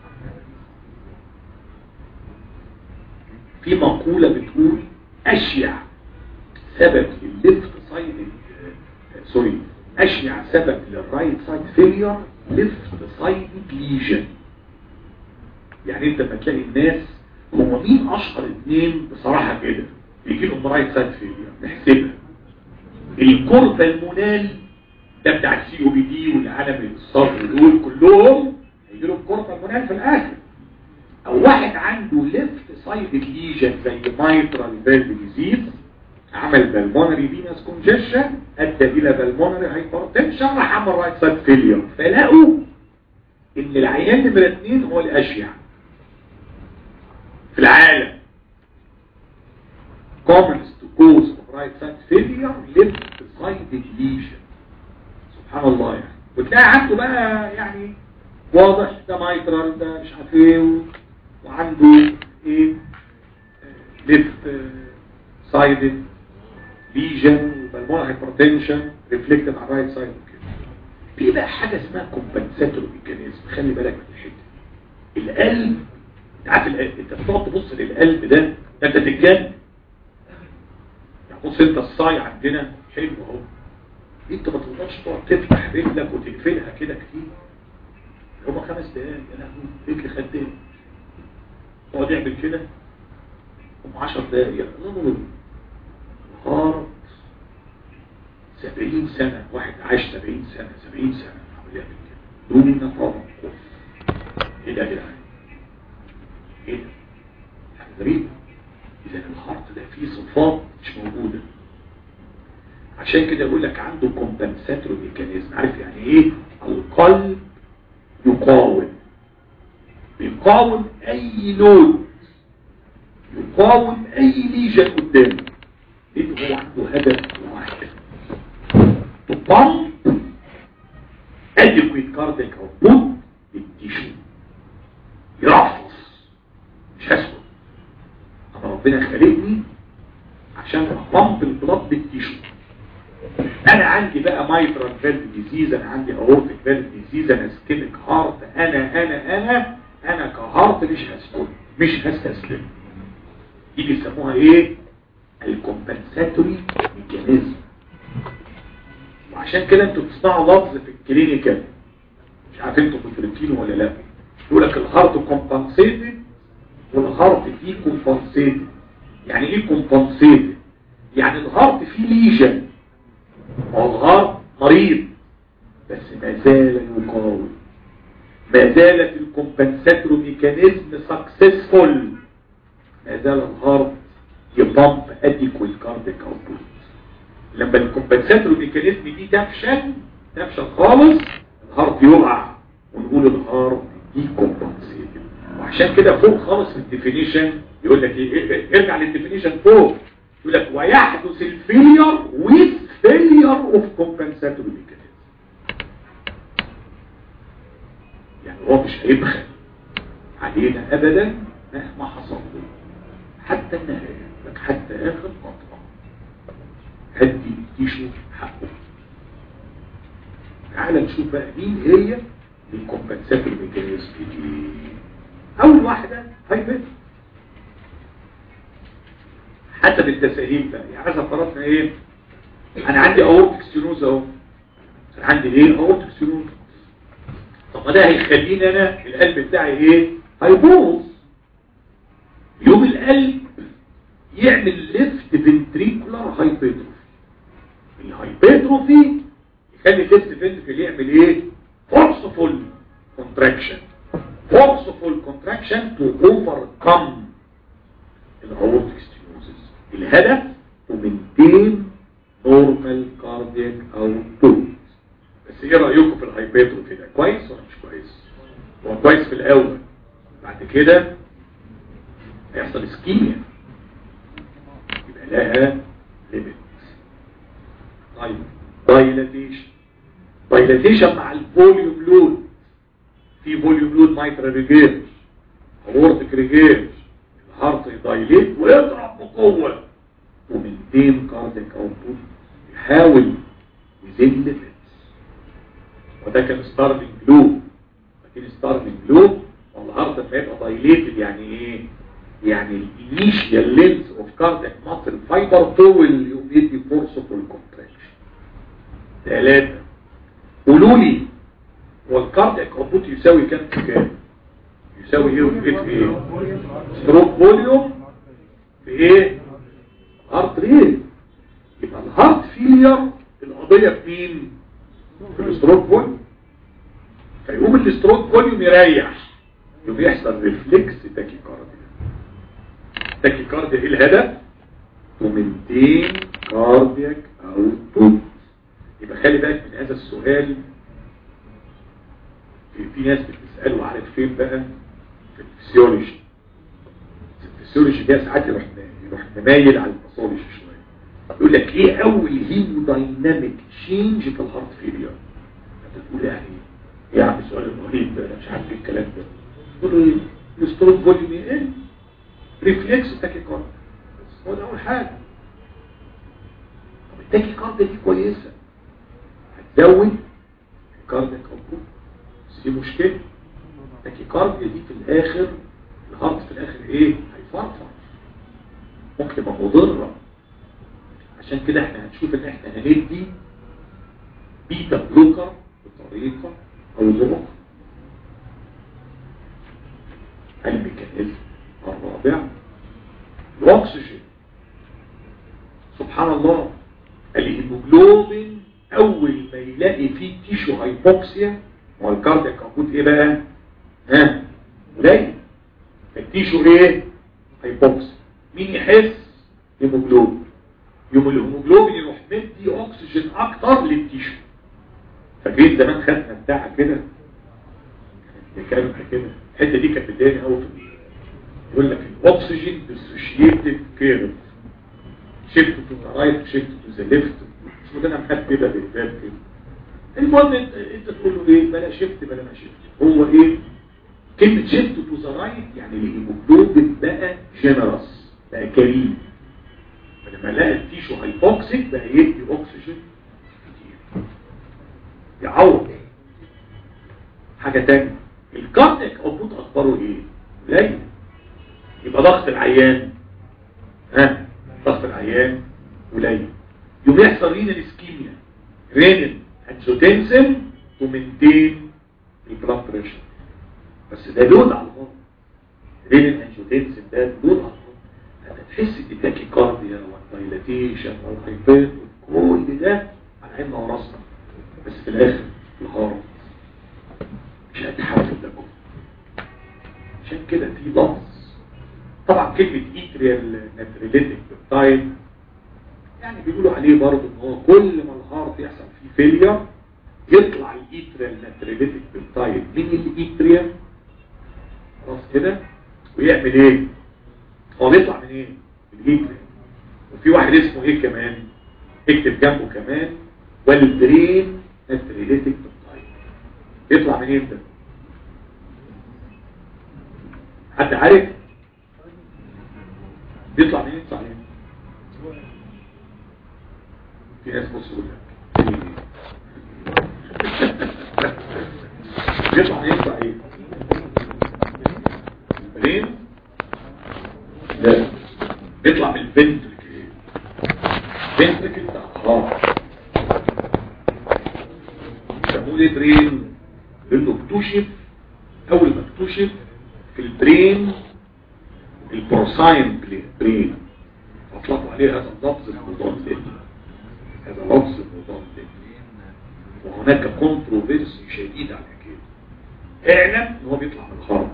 في مقولة بتقول أشيع سبب للليفت سايد سوري أشيع سبب للرايت سايد فيلير ليفت سايد ليجن يعني انت لما تلاقي الناس هو مين اشهر اتنين بصراحة كده بيجي لهم رايت سايد فيلير نحسبها الكوربا المونال ده بتاع السي او بي دي والعالم الصدر دول كلهم هيجي لهم كوربا المونال في الاخر او واحد عنده ليفت سايد ليجن زي مايترال فالف ديزيز عمل بالمونري فينس كونجيشن ادى الى بالمونري هايبرتنشن راح عمل رايت سايد فيلير فلقوا ان العيان نمرة اتنين هو الاشيع في العالم commonest cause of right side failure left sided lesion سبحان الله يعني وتلاقي عنده بقى يعني واضح ده مايترال ده مش عارف ايه وعنده ايه ليفت سايدد ليجن بالمونر هايبرتنشن ريفلكتد على الرايت سايد كده في بقى حاجه اسمها كومبنساتوري ميكانيزم خلي بالك من الحته القلب انت عارف القلب انت بتقعد تبص للقلب ده ده انت تتجنن يعني بص انت الصاي عندنا حلو اهو انت ما تقدرش تقعد تفتح رجلك وتقفلها كده كتير هما خمس دقايق يا لهوي رجلي خدين اقعد يعمل كده هم 10 دقايق هارت 70 سنة واحد عاش 70 سنة 70 سنة عمل يعمل كده دون توقف ايه ده يا جدعان ايه ده حاجة غريبة اذا الهارت ده فيه صفات مش موجودة عشان كده يقول لك عنده كومبنساتوري ميكانيزم عارف يعني ايه القلب يقاوم بيقاوم اي لود يقاوم اي ليجن قدامه لان هو عنده هدف واحد تبامب adequate cardiac output للتيشو يرفض مش هسكت انا ربنا خلقني عشان ابامب البلاد بالتيشو انا عندي بقى مايترال فالف ديزيز انا عندي اورتيك فالف ديزيز انا سكيميك هارت انا انا انا انا كهارت مش هسكت مش هستسلم دي بيسموها ايه الكومبنساتوري ميكانيزم وعشان كده انتوا بتصنعوا لفظ في الكلينيكال مش عارف انتوا مدركينه ولا لا يقول لك الهارت كومبنسيتد والهارت فيه كومبنسيتد يعني ايه كومبنسيتد يعني الهارت فيه ليجن والهارت مريض بس ما زال يقاوم ما زالت الكومبنساتوري ميكانيزم سكسسفول ما زال الهارت يبامب اديكويت كارديك اوتبوت لما الكومبنساتوري ميكانيزم دي تفشل تفشل خالص الهارت يقع ونقول الهارت دي كومبنسيتد وعشان كده فوق خالص في الديفينيشن يقول لك ايه ارجع للديفينيشن فوق يقول لك ويحدث الفيلير with failure of compensatory mechanism يعني هو مش هيبخل علينا ابدا مهما حصل له حتى النهايه لك حتى اخر قطره هدي تيشو حقه تعال نشوف بقى مين هي الكومبنساتوري ميكانيزم دي اول واحده هايبر حسب التساهيل بقى يعني حسب فرضنا ايه انا عندي اورتيك ستينوز اهو انا عندي ايه اورتيك ستينوز طب ما ده هيخليني انا القلب بتاعي ايه هيبوظ يوم القلب يعمل ليفت فنتريكولار هايبرتروفي الهايبرتروفي يخلي الليفت فنتريكل يعمل ايه فورسفول كونتراكشن فورسفول كونتراكشن تو اوفركم الاورتيك ستينوزس الهدف تو مينتين نورمال كاردياك اوتبوت بس ايه رايكم في الهايبرتروفي ده كويس ولا مش كويس هو كويس في الاول بعد كده هيحصل اسكيميا يبقى لها ليميت طيب دايلاتيشن دايلاتيشن مع الفوليوم لود في فوليوم لود مايترال ريجيرش اورتيك ريجيرش الهارت يدايليت ويضرب بقوه ومنتين كارديك اوتبوت يحاول يزيد ليميتس وده كان ستارلينج بلو لكن ستارلينج بلو والهارت لما يبقى دايليتد يعني ايه يعني الانيشيال لينز اوف كاردياك ماسل فايبر طول يقوم يدي فرصه في الكونتراكشن ثلاثه قولوا لي هو الكاردياك اوتبوت يساوي كام في كام يساوي ايه وفي ايه ستروك فوليوم في ايه هارت ريت يبقى الهارت فيلير القضيه في مين في الستروك فوليوم فيقوم الستروك فوليوم يريح يقوم يحصل ريفلكس تاكيكارديا تاكيكارديا ايه الهدف ومنتين كاردياك اوتبوت يبقى خلي بالك من هذا السؤال في, في ناس بتساله عارف فين بقى في الفسيولوجي الفسيولوجي ده ساعات يروح يروح ممايل على الباثولوجي شويه يقول لك ايه اول هيمودايناميك تشينج في الهارت فيلير انت تقول يعني ايه يا عم السؤال الرهيب ده انا مش عارف ايه الكلام ده تقول له ايه الستروك فوليوم ايه ريفلكس تاكيكارد هو ده اول حاجه طب التاكيكارد دي كويسه هتزود الكاردياك اوتبوت بس دي مشكله التاكيكارد دي في الاخر الهارت في الاخر ايه هيفرفر ممكن تبقى مضره عشان كده احنا هنشوف ان احنا هندي بيتا بلوكر بطريقه او ظروف الميكانيزم الرابع الاكسجين سبحان الله الهيموجلوبين اول ما يلاقي فيه تيشو هايبوكسيا والكاردياك موجود ايه بقى ها قليل التيشو ايه هايبوكسيا مين يحس هيموجلوبين يوم الهيموجلوبين يروح مدي اكسجين اكتر للتيشو فاكرين زمان خدنا بتاع كده كانت كده الحته دي كانت بتضايقني قوي في يقول لك الاكسجين ديسوشيتد كيرف شيفت تو ذا رايت شيفت تو ذا ليفت اسمه ده انا محد كده بالباب كده المهم انت انت تقول له ايه بلا شيفت بلا ما شيفت هو ايه كلمة شيفت تو ذا رايت يعني الهيموجلوبين بقى جينيرس بقى كريم فلما لقى التيشو هايبوكسيك بقى يدي اكسجين كتير يعوض حاجة تانية الكارنيك اوتبوت اخباره ايه قليل يبقى ضغط العيان ها ضغط العيان قليل يوم يحصل رينال اسكيميا رينال انجوتنسن ومنتين البلاد بريشر بس ده لود على الغرب رينال انجوتنسن ده لود على الغرب هتحس بالتاكي كارديا والدايلاتيشن والهايبر كل ده على عيننا وراسنا بس في الاخر الهارت مش هتحمل ده كله عشان كده في لفظ طبعا كلمة ايتريال ناتريليتك بيبتايد يعني بيقولوا عليه برضه ان هو كل ما الهارت يحصل فيه فيلير يطلع الايتريال ناتريليتك بيبتايد من الايتريال خلاص كده ويعمل ايه هو بيطلع من ايه من الايتريال وفي واحد اسمه ايه كمان اكتب جنبه كمان والبرين ناتريليتك بيبتايد يطلع منين إيه ده حد عارف بيطلع منين صحيح في ناس بص يقول لك بيطلع منين صحيح البرين لا بيطلع من الفنتركل الفنتركل بتاع الهارت يسموه ايه برين لانه اكتشف اول ما اكتشف في البرين البورساين برين اطلقوا عليه هذا اللفظ المضاد هذا لفظ المضاد وهناك كونتروفيرسي شديد على كده اعلم ان هو بيطلع من الخرم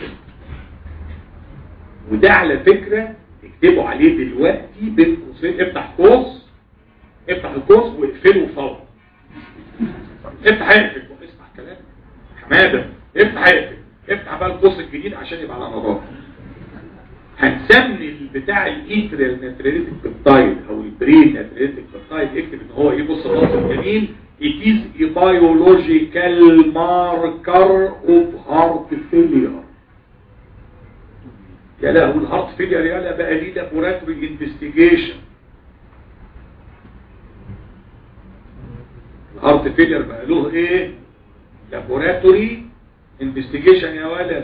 وده على فكرة اكتبوا عليه دلوقتي بين قوسين افتح قوس افتح القوس واقفله فوق افتح اقفل اسمع كلام حماده افتح اقفل افتح بقى القوس الجديد عشان يبقى على نظافه هنسمي البتاع الايتريال ناتريليتك بيبتايد او البرين ناتريليتك بيبتايد اكتب ان هو ايه بص النص الجميل it is a biological marker of heart failure يا لا هو الهارت فيلير يا لا بقى ليه لابوراتوري انفستيجيشن الهارت فيلير بقى له ايه لابوراتوري انفستيجيشن يا ولد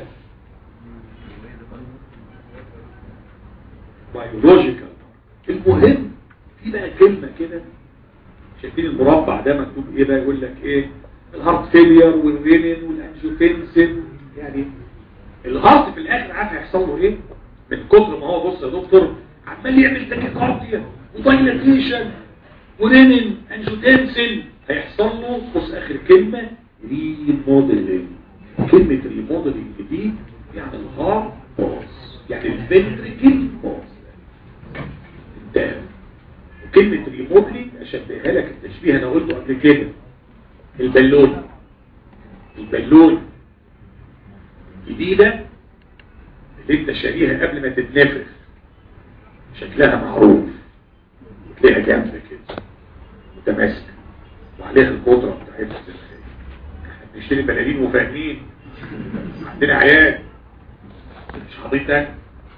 بيولوجيكال المهم في بقى كلمة كده شايفين المربع ده مكتوب ايه بقى يقول لك ايه الهارت فيلير والرينين والانجيوتنسين يعني الهارت في الاخر عارف هيحصل له ايه من كتر ما هو بص يا دكتور عمال يعمل تاكيكارديا ودايلاتيشن ورينين انجيوتنسين هيحصل له بص اخر كلمة ريموديلنج كلمة ريموديلنج دي يعني الهارت باص يعني الفنتريكل باص ده وكلمة ريموديلنج اشبهها لك التشبيه انا قلته قبل كده البالون البالون جديدة اللي انت شاريها قبل ما تتنفخ شكلها معروف وتلاقيها جامدة كده متماسكة وعليها القدرة بتاعتها زي ما هي احنا بنشتري بلالين وفاهمين عندنا عيال مش حضيتك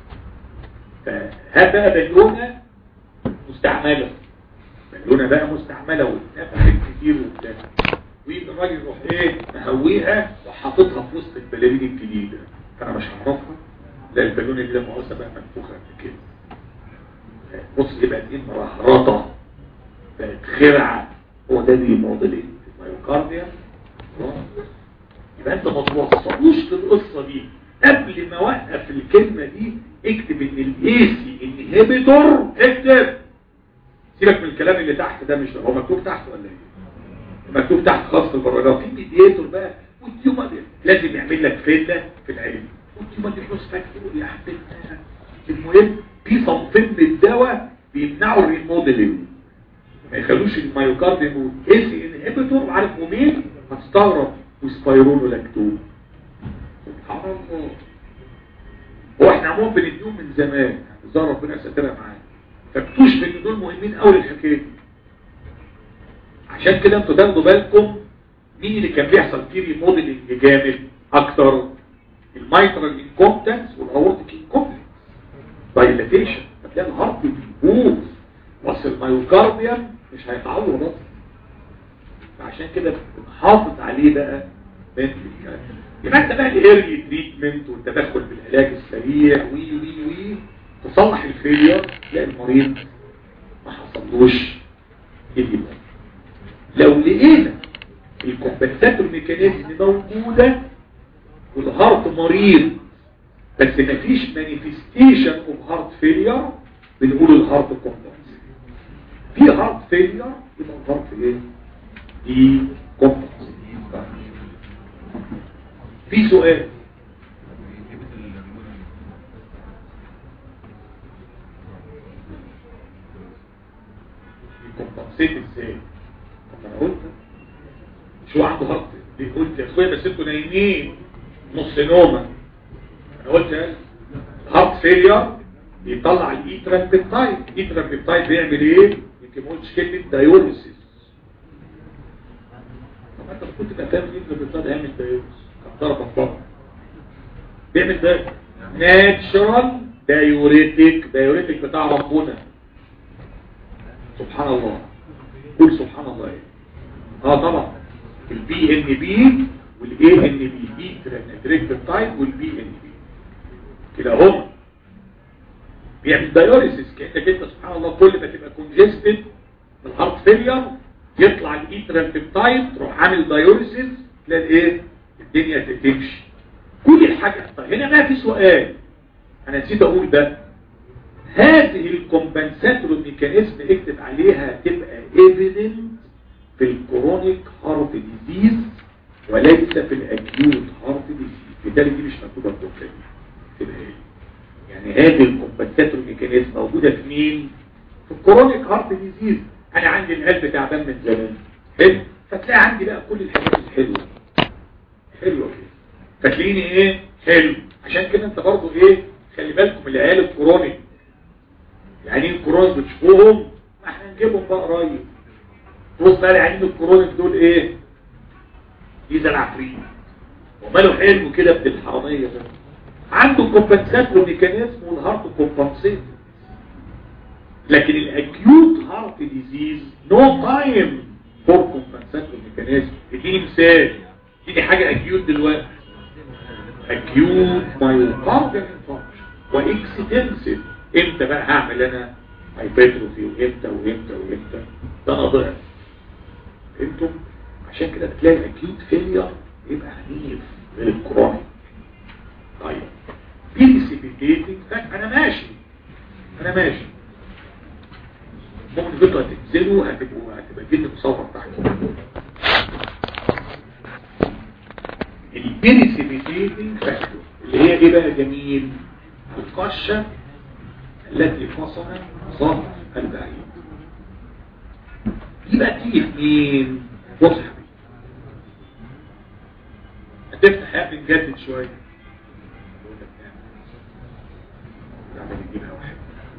فهات بقى بالونة مستعملة بالونة بقى مستعملة واتنفخت كتير وبتاع ويجي الراجل يروح ايه مهويها وحاططها في وسط البلالين الجديدة فانا مش هعرفها لا البالونة دي لما عاوزة بقى منفوخة قد كده بص يبقى دي مرهرطة بقت خرعة هو ده دي موديلين الميوكارديا يبقى انت ما توصلوش للقصة دي قبل ما اوقف الكلمة دي اكتب ان الايسي انهبيتور اكتب سيبك من الكلام اللي تحت ده مش هو مكتوب تحت ولا ايه مكتوب تحت خاص البراجراف في ميدياتور بقى والتيوما لازم يعمل لك فيلا في العلم والتيوما دي بلوس فاكتور يا حبيبنا المهم في صنفين من الدواء بيمنعوا الريموديلنج ما يخلوش الميوكارديوم ايسي انهبيتور عارف مين هتستغرب وسبايرونولاكتون سبحان الله هو احنا عموما بنديهم من زمان ازاي ربنا سترها معانا فاكتشف ان دول مهمين قوي للحكايه دي عشان كده انتوا تاخدوا بالكم مين اللي كان بيحصل فيه ريموديلنج جامد اكتر المايترال انكومبتنس والاورتيك انكومبتنس دايلاتيشن فتلاقي الهارت بيبوظ بس الميوكارديوم مش هيتعور اصلا فعشان كده بنحافظ عليه بقى من يبقى انت بقى الايرلي تريتمنت والتدخل بالعلاج السريع وي وي وي تصلح الفيلير تلاقي المريض ما حصلوش ايه لو لقينا الكومبنساتور ميكانيزم موجوده والهارت مريض بس مفيش مانيفستيشن اوف هارت فيلير بنقول الهارت كومبنس في هارت فيلير يبقى الهارت ايه دي كومبنس في سؤال كومبنسيت ازاي طب انا قلت شو عنده هارت دي قلت يا اخويا بس انتوا نايمين نص نومه انا قلت ايه هارت فيلير بيطلع الايترال بيبتايد الايترال بيبتايد بيعمل ايه يمكن ما قلتش كلمه دايوريسيس طب انت كنت تبقى فاهم الايترال بيبتايد هيعمل دايوريسيس كان ضربه في بطن بيعمل ده ناتشرال دايوريتك دايوريتك بتاع ربنا سبحان الله قول سبحان الله ايه اه طبعا البي ان بي والاي ان بي بي تريكتايد والبي ان بي كده هم بيعمل دايوريسيس كانك انت سبحان الله كل ما تبقى كونجستد الهارت فيلير يطلع الايترال بيبتايد تروح عامل دايوريسيس تلاقي ايه الدنيا تمشي كل الحاجة طيب هنا ما في سؤال انا نسيت اقول ده هذه الكومبنساتور ميكانيزم اكتب عليها تبقى ايفيدنت في الكرونيك هارت ديزيز وليس في الاكيوت هارت ديزيز بالتالي دي مش مكتوبه في الدكتور تبقى ايه يعني هذه الكومبنساتور ميكانيزم موجوده في مين في الكرونيك هارت ديزيز انا عندي القلب تعبان من زمان حلو فتلاقي عندي بقى كل الحاجات الحلوه حلوه كده فتلاقيني ايه حلو عشان كده انت برضو ايه خلي بالكم العيال الكرونيك يعني الكرونيك بتشوفوهم ما احنا نجيبهم بقى قريب بص بقى العيانين الكرونيك دول ايه دي زي العفريت وماله حلو كده ابن الحراميه ده عنده كومبنسات والميكانيزم والهارت كومبنسيت لكن الاكيوت هارت ديزيز نو تايم فور كومبنسات والميكانيزم اديني مثال اديني حاجه اكيوت دلوقتي acute myocardial infarction واكستنسيف امتى بقى هعمل انا هايبرتروفي وامتى وامتى وامتى ده انا ضعف انتم عشان كده بتلاقي الاكيوت فيلير يبقى عنيف غير الكرونيك طيب بيسيبيتيتنج انا ماشي انا ماشي ممكن انتوا هتنزلوا هتبقوا هتبقى الجن مصور تحت البيريسيبيتيتنج فاكتور اللي هي ايه بقى جميل القشة التي فصل ظهر البعيد دي بقى تيجي في مين بص يا حبيبي هتفتح يا ابني نجدد شويه يعني نجيبها واحد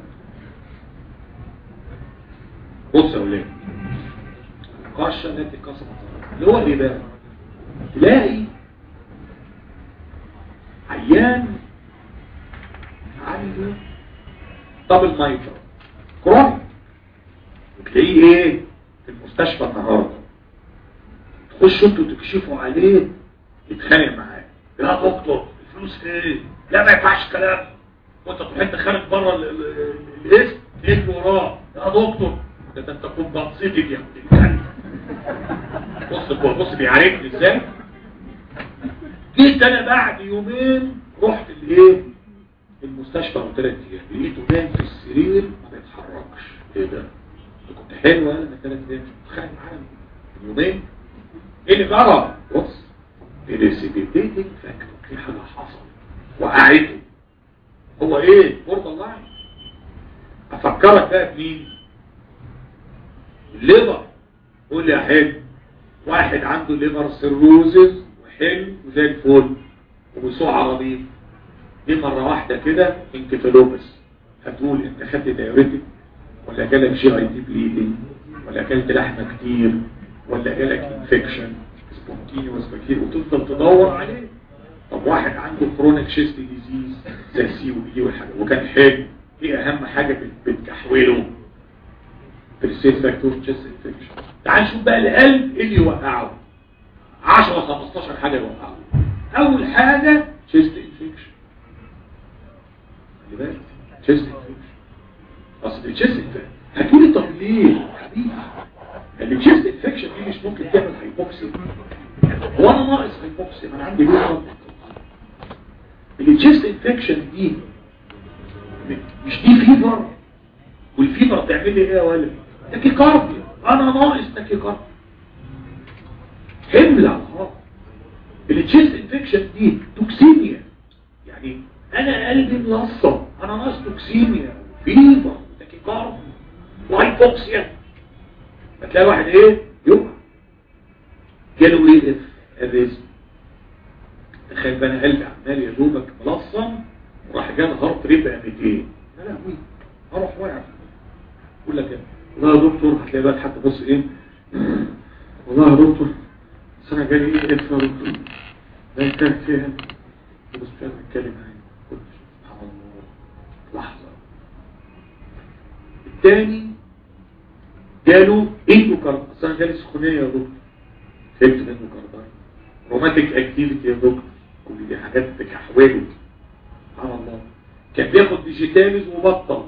بص يا ولاد القشة التي كسرت اللي هو ايه بقى تلاقي عيان عنده دبل مايتر كرونيك وتلاقيه ايه في المستشفى النهارده تخشوا انتوا تكشفوا عليه يتخانق معاه يا دكتور الفلوس ايه لا ما ينفعش الكلام وانت تروح انت خارج بره الاسم تجري وراه يا دكتور ده انت تكون بصيتك يا ابن بص بص بيعاركني ازاي جيت انا بعد يومين رحت الايه المستشفى من ثلاث ايام لقيته نايم في السرير ما بيتحركش ايه ده كنت حلوه انا من ثلاث ايام تخيل معايا يومين ايه اللي جرى بص الريسيبيتيتنج فاكتور في حاجه حصلت وقعته هو ايه برضه الله افكرك بقى بمين الليبر قول لي يا حلو واحد عنده ليبر سيروزز وحلو وزي الفل وبيسوق عربيه دي مرة واحدة كده انكفالوبس هتقول انت خدت دايوريتك ولا جالك جي اي تي بليدنج ولا اكلت لحمة كتير ولا جالك انفكشن سبونتينيوس بكتير وتفضل تدور عليه طب واحد عنده كرونيك شيست ديزيز زي السي ودي والحاجة وكان حلو ايه اهم حاجة بت- بتكحوله بريسيت فاكتور تشيست انفكشن تعال نشوف بقى القلب ايه اللي يوقعه 10 15 حاجة يوقعه اول حاجة تشيست انفكشن خلي بالك تشيست انفكشن اصل التشيست انفكشن هتقولي طب ليه حبيبي التشيست انفكشن دي مش ممكن تعمل هايبوكسيا هو انا ناقص هايبوكسيا ما انا عندي ليه التشيست انفكشن دي مش دي فيبر والفيبر تعمل لي ايه يا ولد تاكيكارديا انا ناقص تاكيكارديا حمل على الهارت التشيست انفكشن دي توكسيميا يعني انا قلبي ملصم انا ناقص توكسيميا فيبر تاكيكارديا وهايبوكسيا هتلاقي واحد ايه يقع جاله ايه الرزق تخيل بقى انا قلبي عمال يا دوبك ملصم وراح جاب هارت ريت بقى 200 يا لهوي اروح واقع يقول لك ايه والله يا دكتور هتلاقي بقى حتى بص ايه والله يا دكتور بس انا جالي ايه اف يا دكتور ده كان فيها بص مش عارف اتكلم معايا قلت سبحان الله لحظه الثاني جاله اندوكارد اصل انا جالي سخونيه يا دكتور فهمت منه كارداي روماتيك اكتيفيتي يا دكتور كل دي حاجات بتحوله سبحان الله كان بياخد ديجيتاليز وبطل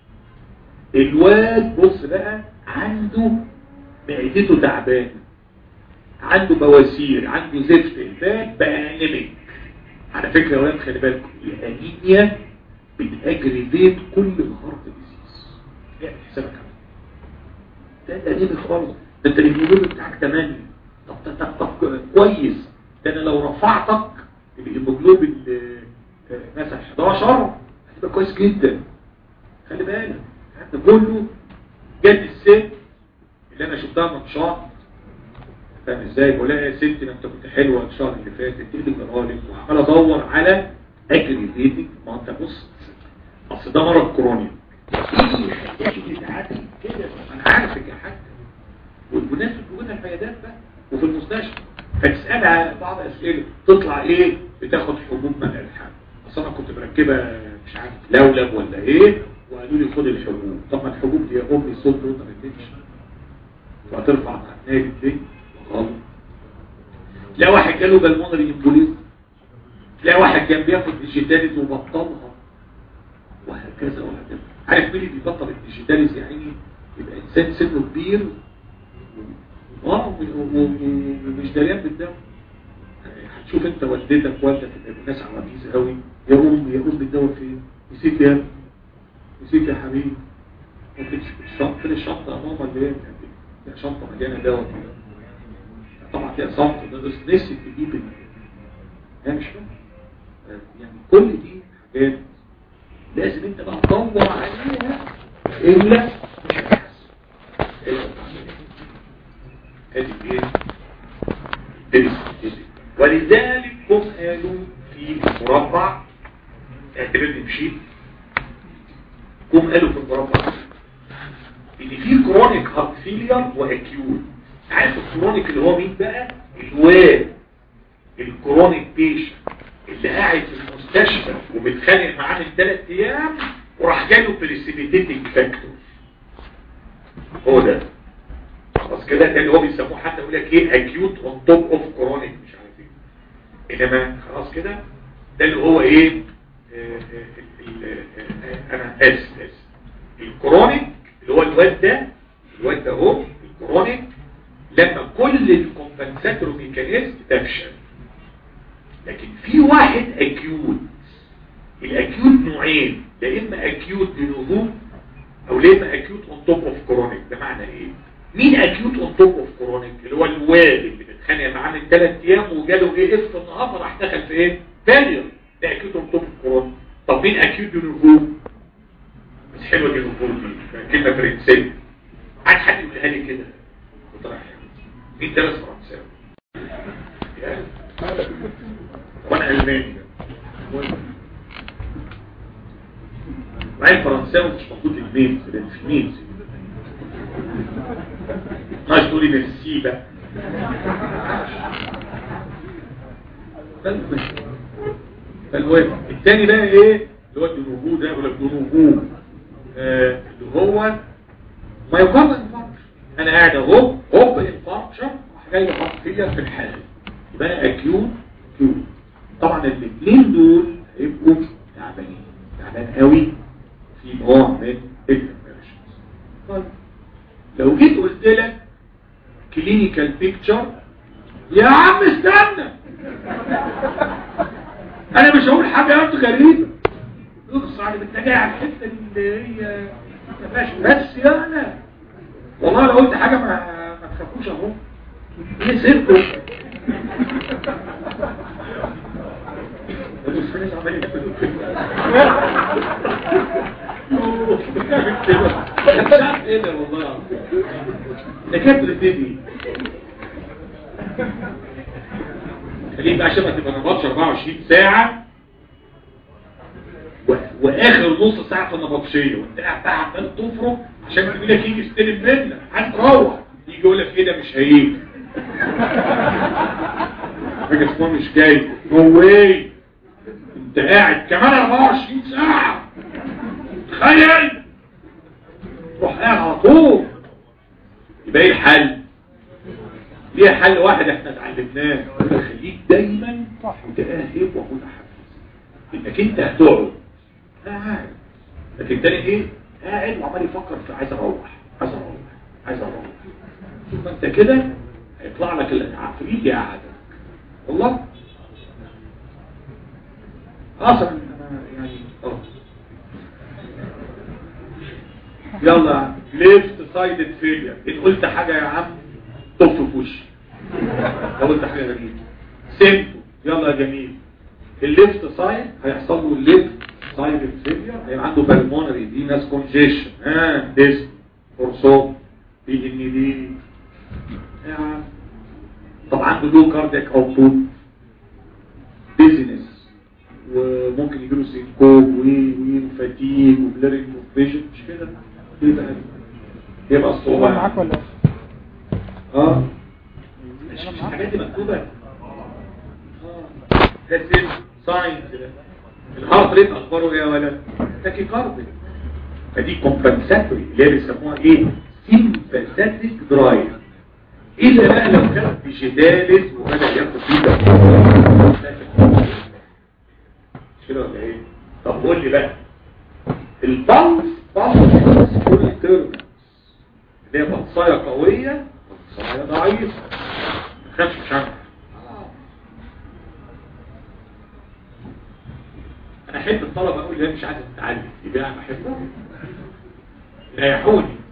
الواد بص بقى عنده معدته تعبانه عنده بواسير عنده زفت الباب بقى انيميك على فكره يا ولاد خلي بالكم الانيميا بتاجريفيت كل الهارت ديزيز اعمل حسابك على ده ده انيميك خالص ده انت الهيموجلوبين بتاعك 8 طب طب طب, طب كويس ده انا لو رفعتك الهيموجلوبين آه، مثلا 11 هتبقى كويس جدا خلي بالك حتى كله جت الست اللي انا شفتها ماتشات فاهم ازاي بقول يا ستي ما انت كنت حلوه الشهر اللي فات ايه اللي جرالك وعمال ادور على اجري بيتك ما انت بص اصل ده مرض كروني في حاجات بتتعدي كده انا عارفك يا حاج والناس بتقولها العيادات بقى وفي المستشفى فتسالها بعض اسئله تطلع ايه بتاخد حبوب منع الحمل اصل انا كنت مركبه مش عارف لولب ولا ايه وقالوا لي خد الحبوب طب ما الحبوب دي يا امي صوت وانت ما تديش وهترفع معناه دي غلط لا واحد جاله بالمونري امبوليزم لا واحد كان بياخد ديجيتاليز وبطلها وهكذا وهكذا عارف مين اللي بيبطل الديجيتاليز يا عيني يبقى انسان سنه كبير اه و- و- و- ومش دريان بالدواء يعني هتشوف انت والدتك والدك تبقى ناس عواجيز قوي يا ام يا ام الدواء فين نسيت يا ابني نسيت يا حبيبي ممكن الشنطه فين الشنطه يا ماما اللي هي لا شنطه مليانه دواء كده طبعا فيها صمت ده بس نسيت تجيب ال- هي مش فاهم يعني كل دي حاجات لازم انت بقى تدور عليها الا مش هتحس إلا ادي ايه ادي ادي. ولذلك هم قالوا في مربع اعتبرني مشيت هم قالوا في المربع ان في كرونيك هارت فيلير واكيوت عارف الكرونيك اللي هو مين بقى الواد الكرونيك بيشن اللي قاعد في المستشفى ومتخانق معاه من ثلاث ايام وراح جاله بريسيبيتيتنج فاكتور هو ده خلاص كده ده اللي هو بيسموه حتى يقول لك ايه اكيوت اون توب اوف كرونيك مش عارف ايه انما خلاص كده ده اللي هو ايه آه، آه، ال- آه، انا اسف اسف الكرونيك اللي هو الواد ده الواد ده هو الكرونيك لما كل الكومبنساتور ميكانيزم تفشل لكن في واحد اكيوت الاكيوت نوعين يا اما اكيوت دينوفو او يا اما اكيوت اون توب اوف كرونيك ده معنى ايه مين اكيوت اون توب اوف كرونيك اللي هو الواد اللي بيتخانق معاه من ثلاث ايام وجاله ايه اف النهارده راح دخل في ايه فالير ده اكيوت اون توب اوف كرونيك طب مين اكيوت دينوفو بس حلوه دينوفو دي كلمه فرنسيه عايز حد يقولها لي كده كنت رايح مين درس فرنساوي يعني وانا الماني بعدين فرنساوي مش مفروض الميمز لان في ميمز مش تقولي ميرسي بقى فالمهم الثاني بقى ايه اللي هو الدنوبو ده ولا الدنوبو آه اللي هو ما يقارن انفاركشن انا قاعد اهو هوب انفاركشن جاي احط فيا في الحال يبقى انا اكيوت كيوت طبعا الاثنين دول هيبقوا تعبانين تعبان قوي في نوع من الانفيرشنز طيب لو جيت قلت لك كلينيكال بيكتشر يا عم استنى انا مش هقول حاجه انت غريبه نقص على بتراجع على الحته اللي هي ما فيهاش بس يا انا والله لو قلت حاجه ما ما تخافوش اهو ايه سيركم مش عارف ايه ده والله ده كانت بتبتدي خليك بقى عشان ما تبقى نبطش 24 ساعة و... واخر نص ساعة في النبطشية وانت قاعد بقى عمال تفرق عشان تقول لك يجي يستلم منك عايز تروح يجي يقول لك ايه ده مش هيجي حاجة اسمها مش جاي نو واي انت قاعد كمان 24 ساعة تخيل روح قاعد على طول يبقى ايه الحل ليه حل واحد احنا اتعلمناه خليك دايما متأهب ومتحفز انك انت هتقعد قاعد لكن تاني ايه قاعد وعمال يفكر في عايز اروح عايز اروح عايز اروح ثم انت كده هيطلع لك العفريت يقعدك والله اصلا انا يعني اه يلا ليفت سايدد فيلير ان قلت حاجه يا عم طف في وشي لو قلت حاجه غريبه سيمتو يلا يا جميل الليفت سايد هيحصل له الليفت سايد فيلير هيبقى عنده بالمونري دي ناس كونجيشن ها ديس فورسو بي ان دي يا عم طب عنده لو كاردياك اوتبوت بيزنس وممكن يجي له سينكوب وي وي وفاتيج وبليرنج اوف فيجن مش كده يبقى يبقى الصعوبه معاك ولا اه مش مش الحاجات دي مكتوبه اه ده سيل ساينس ده الهارت ريت اخباره ايه يا ولد تاكي كارديك فدي كومبنساتوري اللي هي بيسموها ايه سيمباثيك درايف الا بقى لو كان بجدالس وبدا ياخد فيه كده ولا ايه طب قول لي بقى البلس بلس كل تيرمز اللي هي بلصايه قويه بلصايه ضعيفه ما تخافش مش عارف انا احب الطلبه اقول اللي هي مش عايزه تتعلم يبقى انا بحبهم ريحوني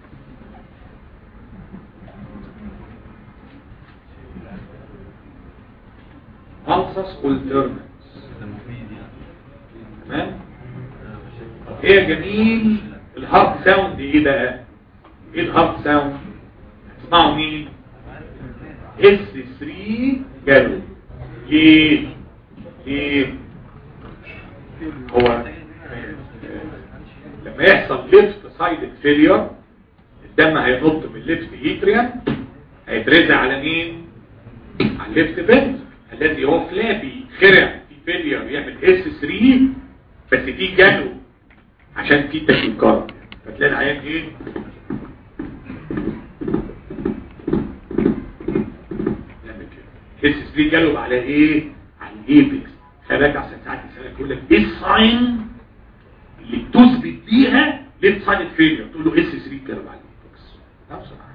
Pulsus alternans تمام طب ايه يا جميل الهارت ساوند ايه بقى ايه الهارت ساوند اسمعوا مين اس 3 جالو ليه ليه هو لما يحصل ليفت سايد فيلير الدم هينط من الليفت هيتريم هيترزع على مين على الليفت فنت الذي هو فلابي خرع في فيلير يعمل اس 3 بس دي جاله عشان في تكيكارد فتلاقي العيان ايه يعمل كده اس 3 جاله على ايه على الايبكس خلاك عشان ساعات يسالك يقول لك ايه الساين اللي تثبت بيها ليفت سايد فيلير تقول له اس 3 جاله على الايبكس ده بصراحه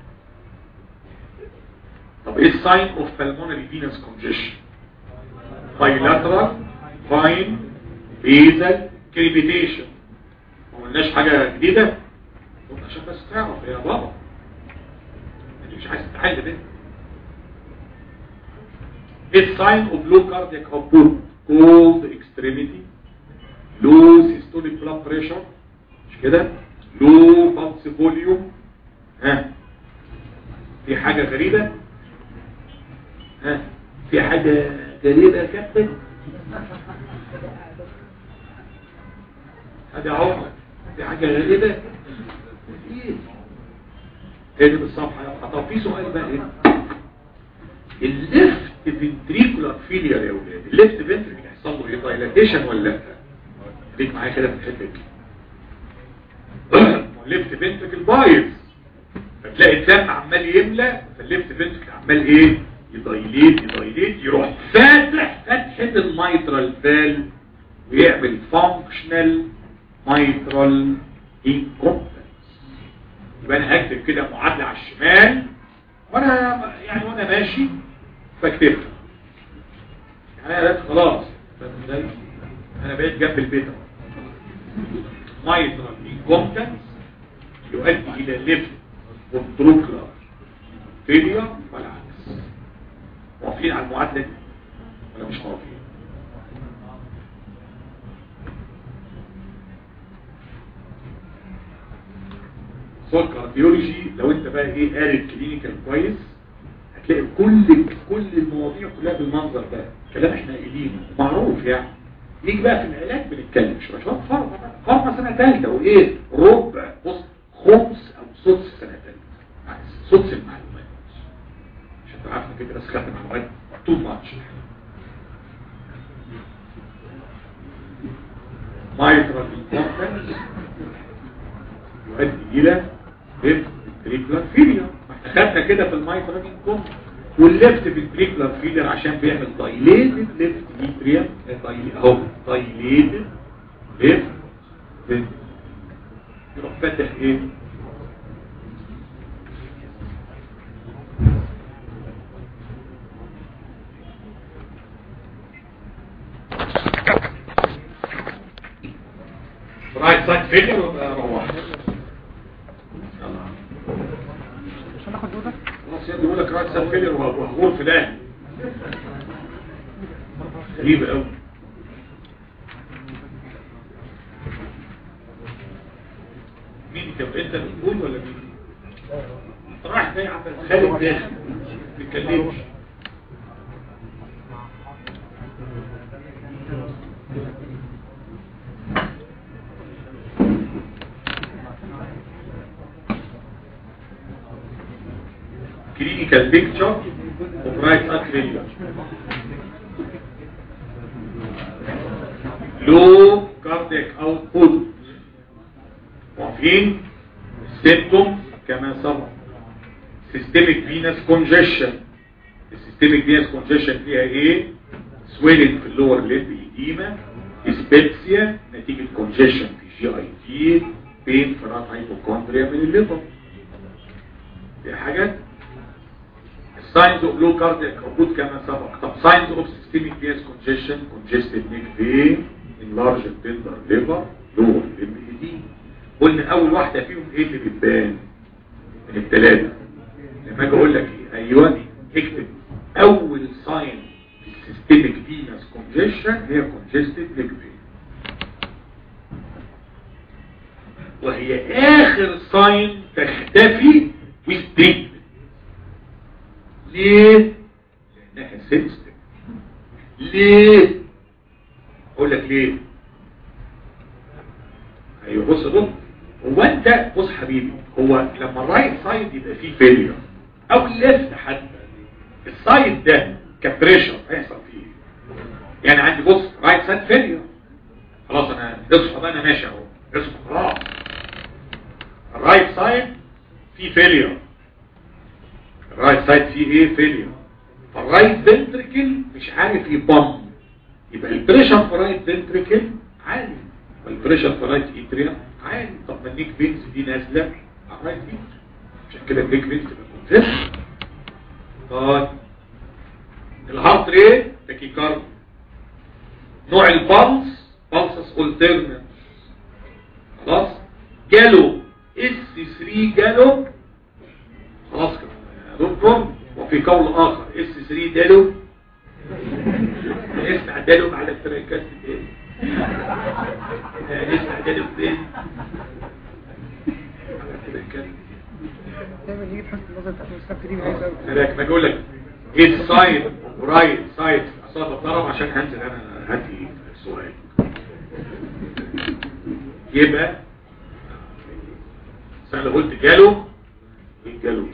طب ايه الساين اوف pulmonary venous congestion bilateral fine basal crepitation ما قلناش حاجة جديدة قلت عشان بس تعرف يا بابا انت مش عايز تتعلم انت ايه الساين اوف low cardiac output cold extremity low systolic blood pressure مش كده low pulse volume ها في حاجة غريبة ها في حاجة غريبة يا كابتن هذا عمر دي حاجه غريبه ايه هي دي بالصفحه طب في سؤال بقى ايه الليفت فنتريكولار فيلير يا ولاد الليفت فنتريكل يحصل له ايه دايلاتيشن ولا لا خليك معايا كده في الحته دي الليفت فنتريكل بايظ فتلاقي الدم عمال يملى فالليفت فنتريكل عمال ايه يدايليت يدايليت يروح فاتح فتحه الميترال فال ويعمل فانكشنال ميترال انكومبتنس يبقى انا هكتب كده معادله على الشمال وانا يعني وانا ماشي بكتبها يعني انا خلاص انا بقيت جنب البيت مايترال انكومبتنس يؤدي الى ليفت والتروكلر فيلير والعكس واقفين على المعادله دي ولا مش واقفين صوت كارديولوجي لو انت بقى ايه قاري كلينيكال كويس هتلاقي كل كل المواضيع كلها بالمنظر ده كلام احنا قايلينه معروف يعني نيجي بقى في العلاج بنتكلم شويه شويه فارما بقى فارما سنه ثالثه وايه ربع بص خمس او سدس سنه ثالثه سدس المعلومات عشان تبقى عارف كده بس خدت معلومات تو ماتش مايترال انكومبتنس يؤدي الى ليفت فينتريكولار فيلير احنا خدنا كده في المايترال انكومبتنس والليفت فينتريكولار فيلير عشان بيعمل دايليتد ليفت اتريم اهو دايليتد ليفت يروح فاتح ايه رايت سايد فيلير وروح مش هناخد دوده خلاص يا بيقول لك رايت سايد فيلير وهغور في ده غريبة قوي مين انت انت بتقول ولا مين انت رايح جاي عبد خالد داخل ما بيتكلمش clinical picture of right heart failure. Low cardiac output. واقفين symptoms كما سبق. systemic venous congestion. السيستميك venous congestion فيها ايه؟ swelling في اللور ليب edema dyspepsia نتيجة congestion في جي اي تي pain في رات هايبوكوندريا من الليفر. دي حاجات signs of low cardiac output كما سبق طب signs of systemic venous congestion congested neck vein enlarged tender liver lower limb edema قلنا اول واحدة فيهم ايه اللي بتبان من الثلاثة لما اجي اقول لك ايه ايوه اكتب اول ساين في السيستميك venous congestion هي congested neck vein وهي اخر ساين تختفي with treatment ليه لانها سنسيتيف ليه اقول لك ليه ايوه بص يا دكتور هو انت بص حبيبي هو لما الرايت سايد يبقى فيه فيلير او الليفت حتى السايد ده كبريشر هيحصل فيه إيه؟ يعني عندي بص رايت سايد فيلير خلاص انا اصحى بقى انا ماشي اهو اصحى خلاص الرايت سايد فيه فيلير الرايت سايد فيه ايه فيلير فالرايت فنتريكل مش عارف يبم يبقى البريشر في الرايت فنتريكل عالي والبريشر في الرايت اتريا عالي طب ما النيك فينز دي نازله على الرايت فينز عشان كده النيك فينز تبقى كونجست طيب الهارت ريت تاكيكارد نوع البلس بلسس اولترنت خلاص جاله اس 3 جاله خلاص كده يا دكتور وفي قول اخر اس 3 دالو اسمع دالو على التركات ايه اسمع دالو فين على التركات دايما نيجي تحس النظر بتاعت المستقبل دي عايز قوي لكن بقول لك ايه سايد ورايت سايد اصابه ضرب عشان هنزل انا هاتي السؤال يبقى بس انا لو قلت جاله ايه جاله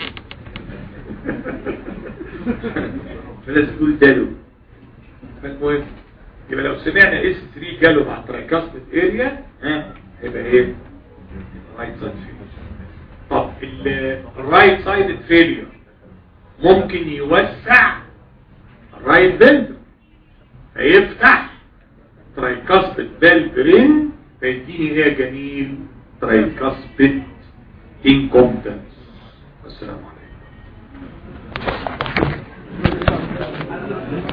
فلازم تقول جاله فالمهم يبقى لو سمعنا اس 3 جاله مع ترايكاستد اريا ها هيبقى ايه رايت سايد طب الرايت سايد فيلير ممكن يوسع الرايت فنتر فيفتح ترايكاسبت بالبرين فيديني ايه يا جميل ترايكاسبت انكومبتنس السلام عليكم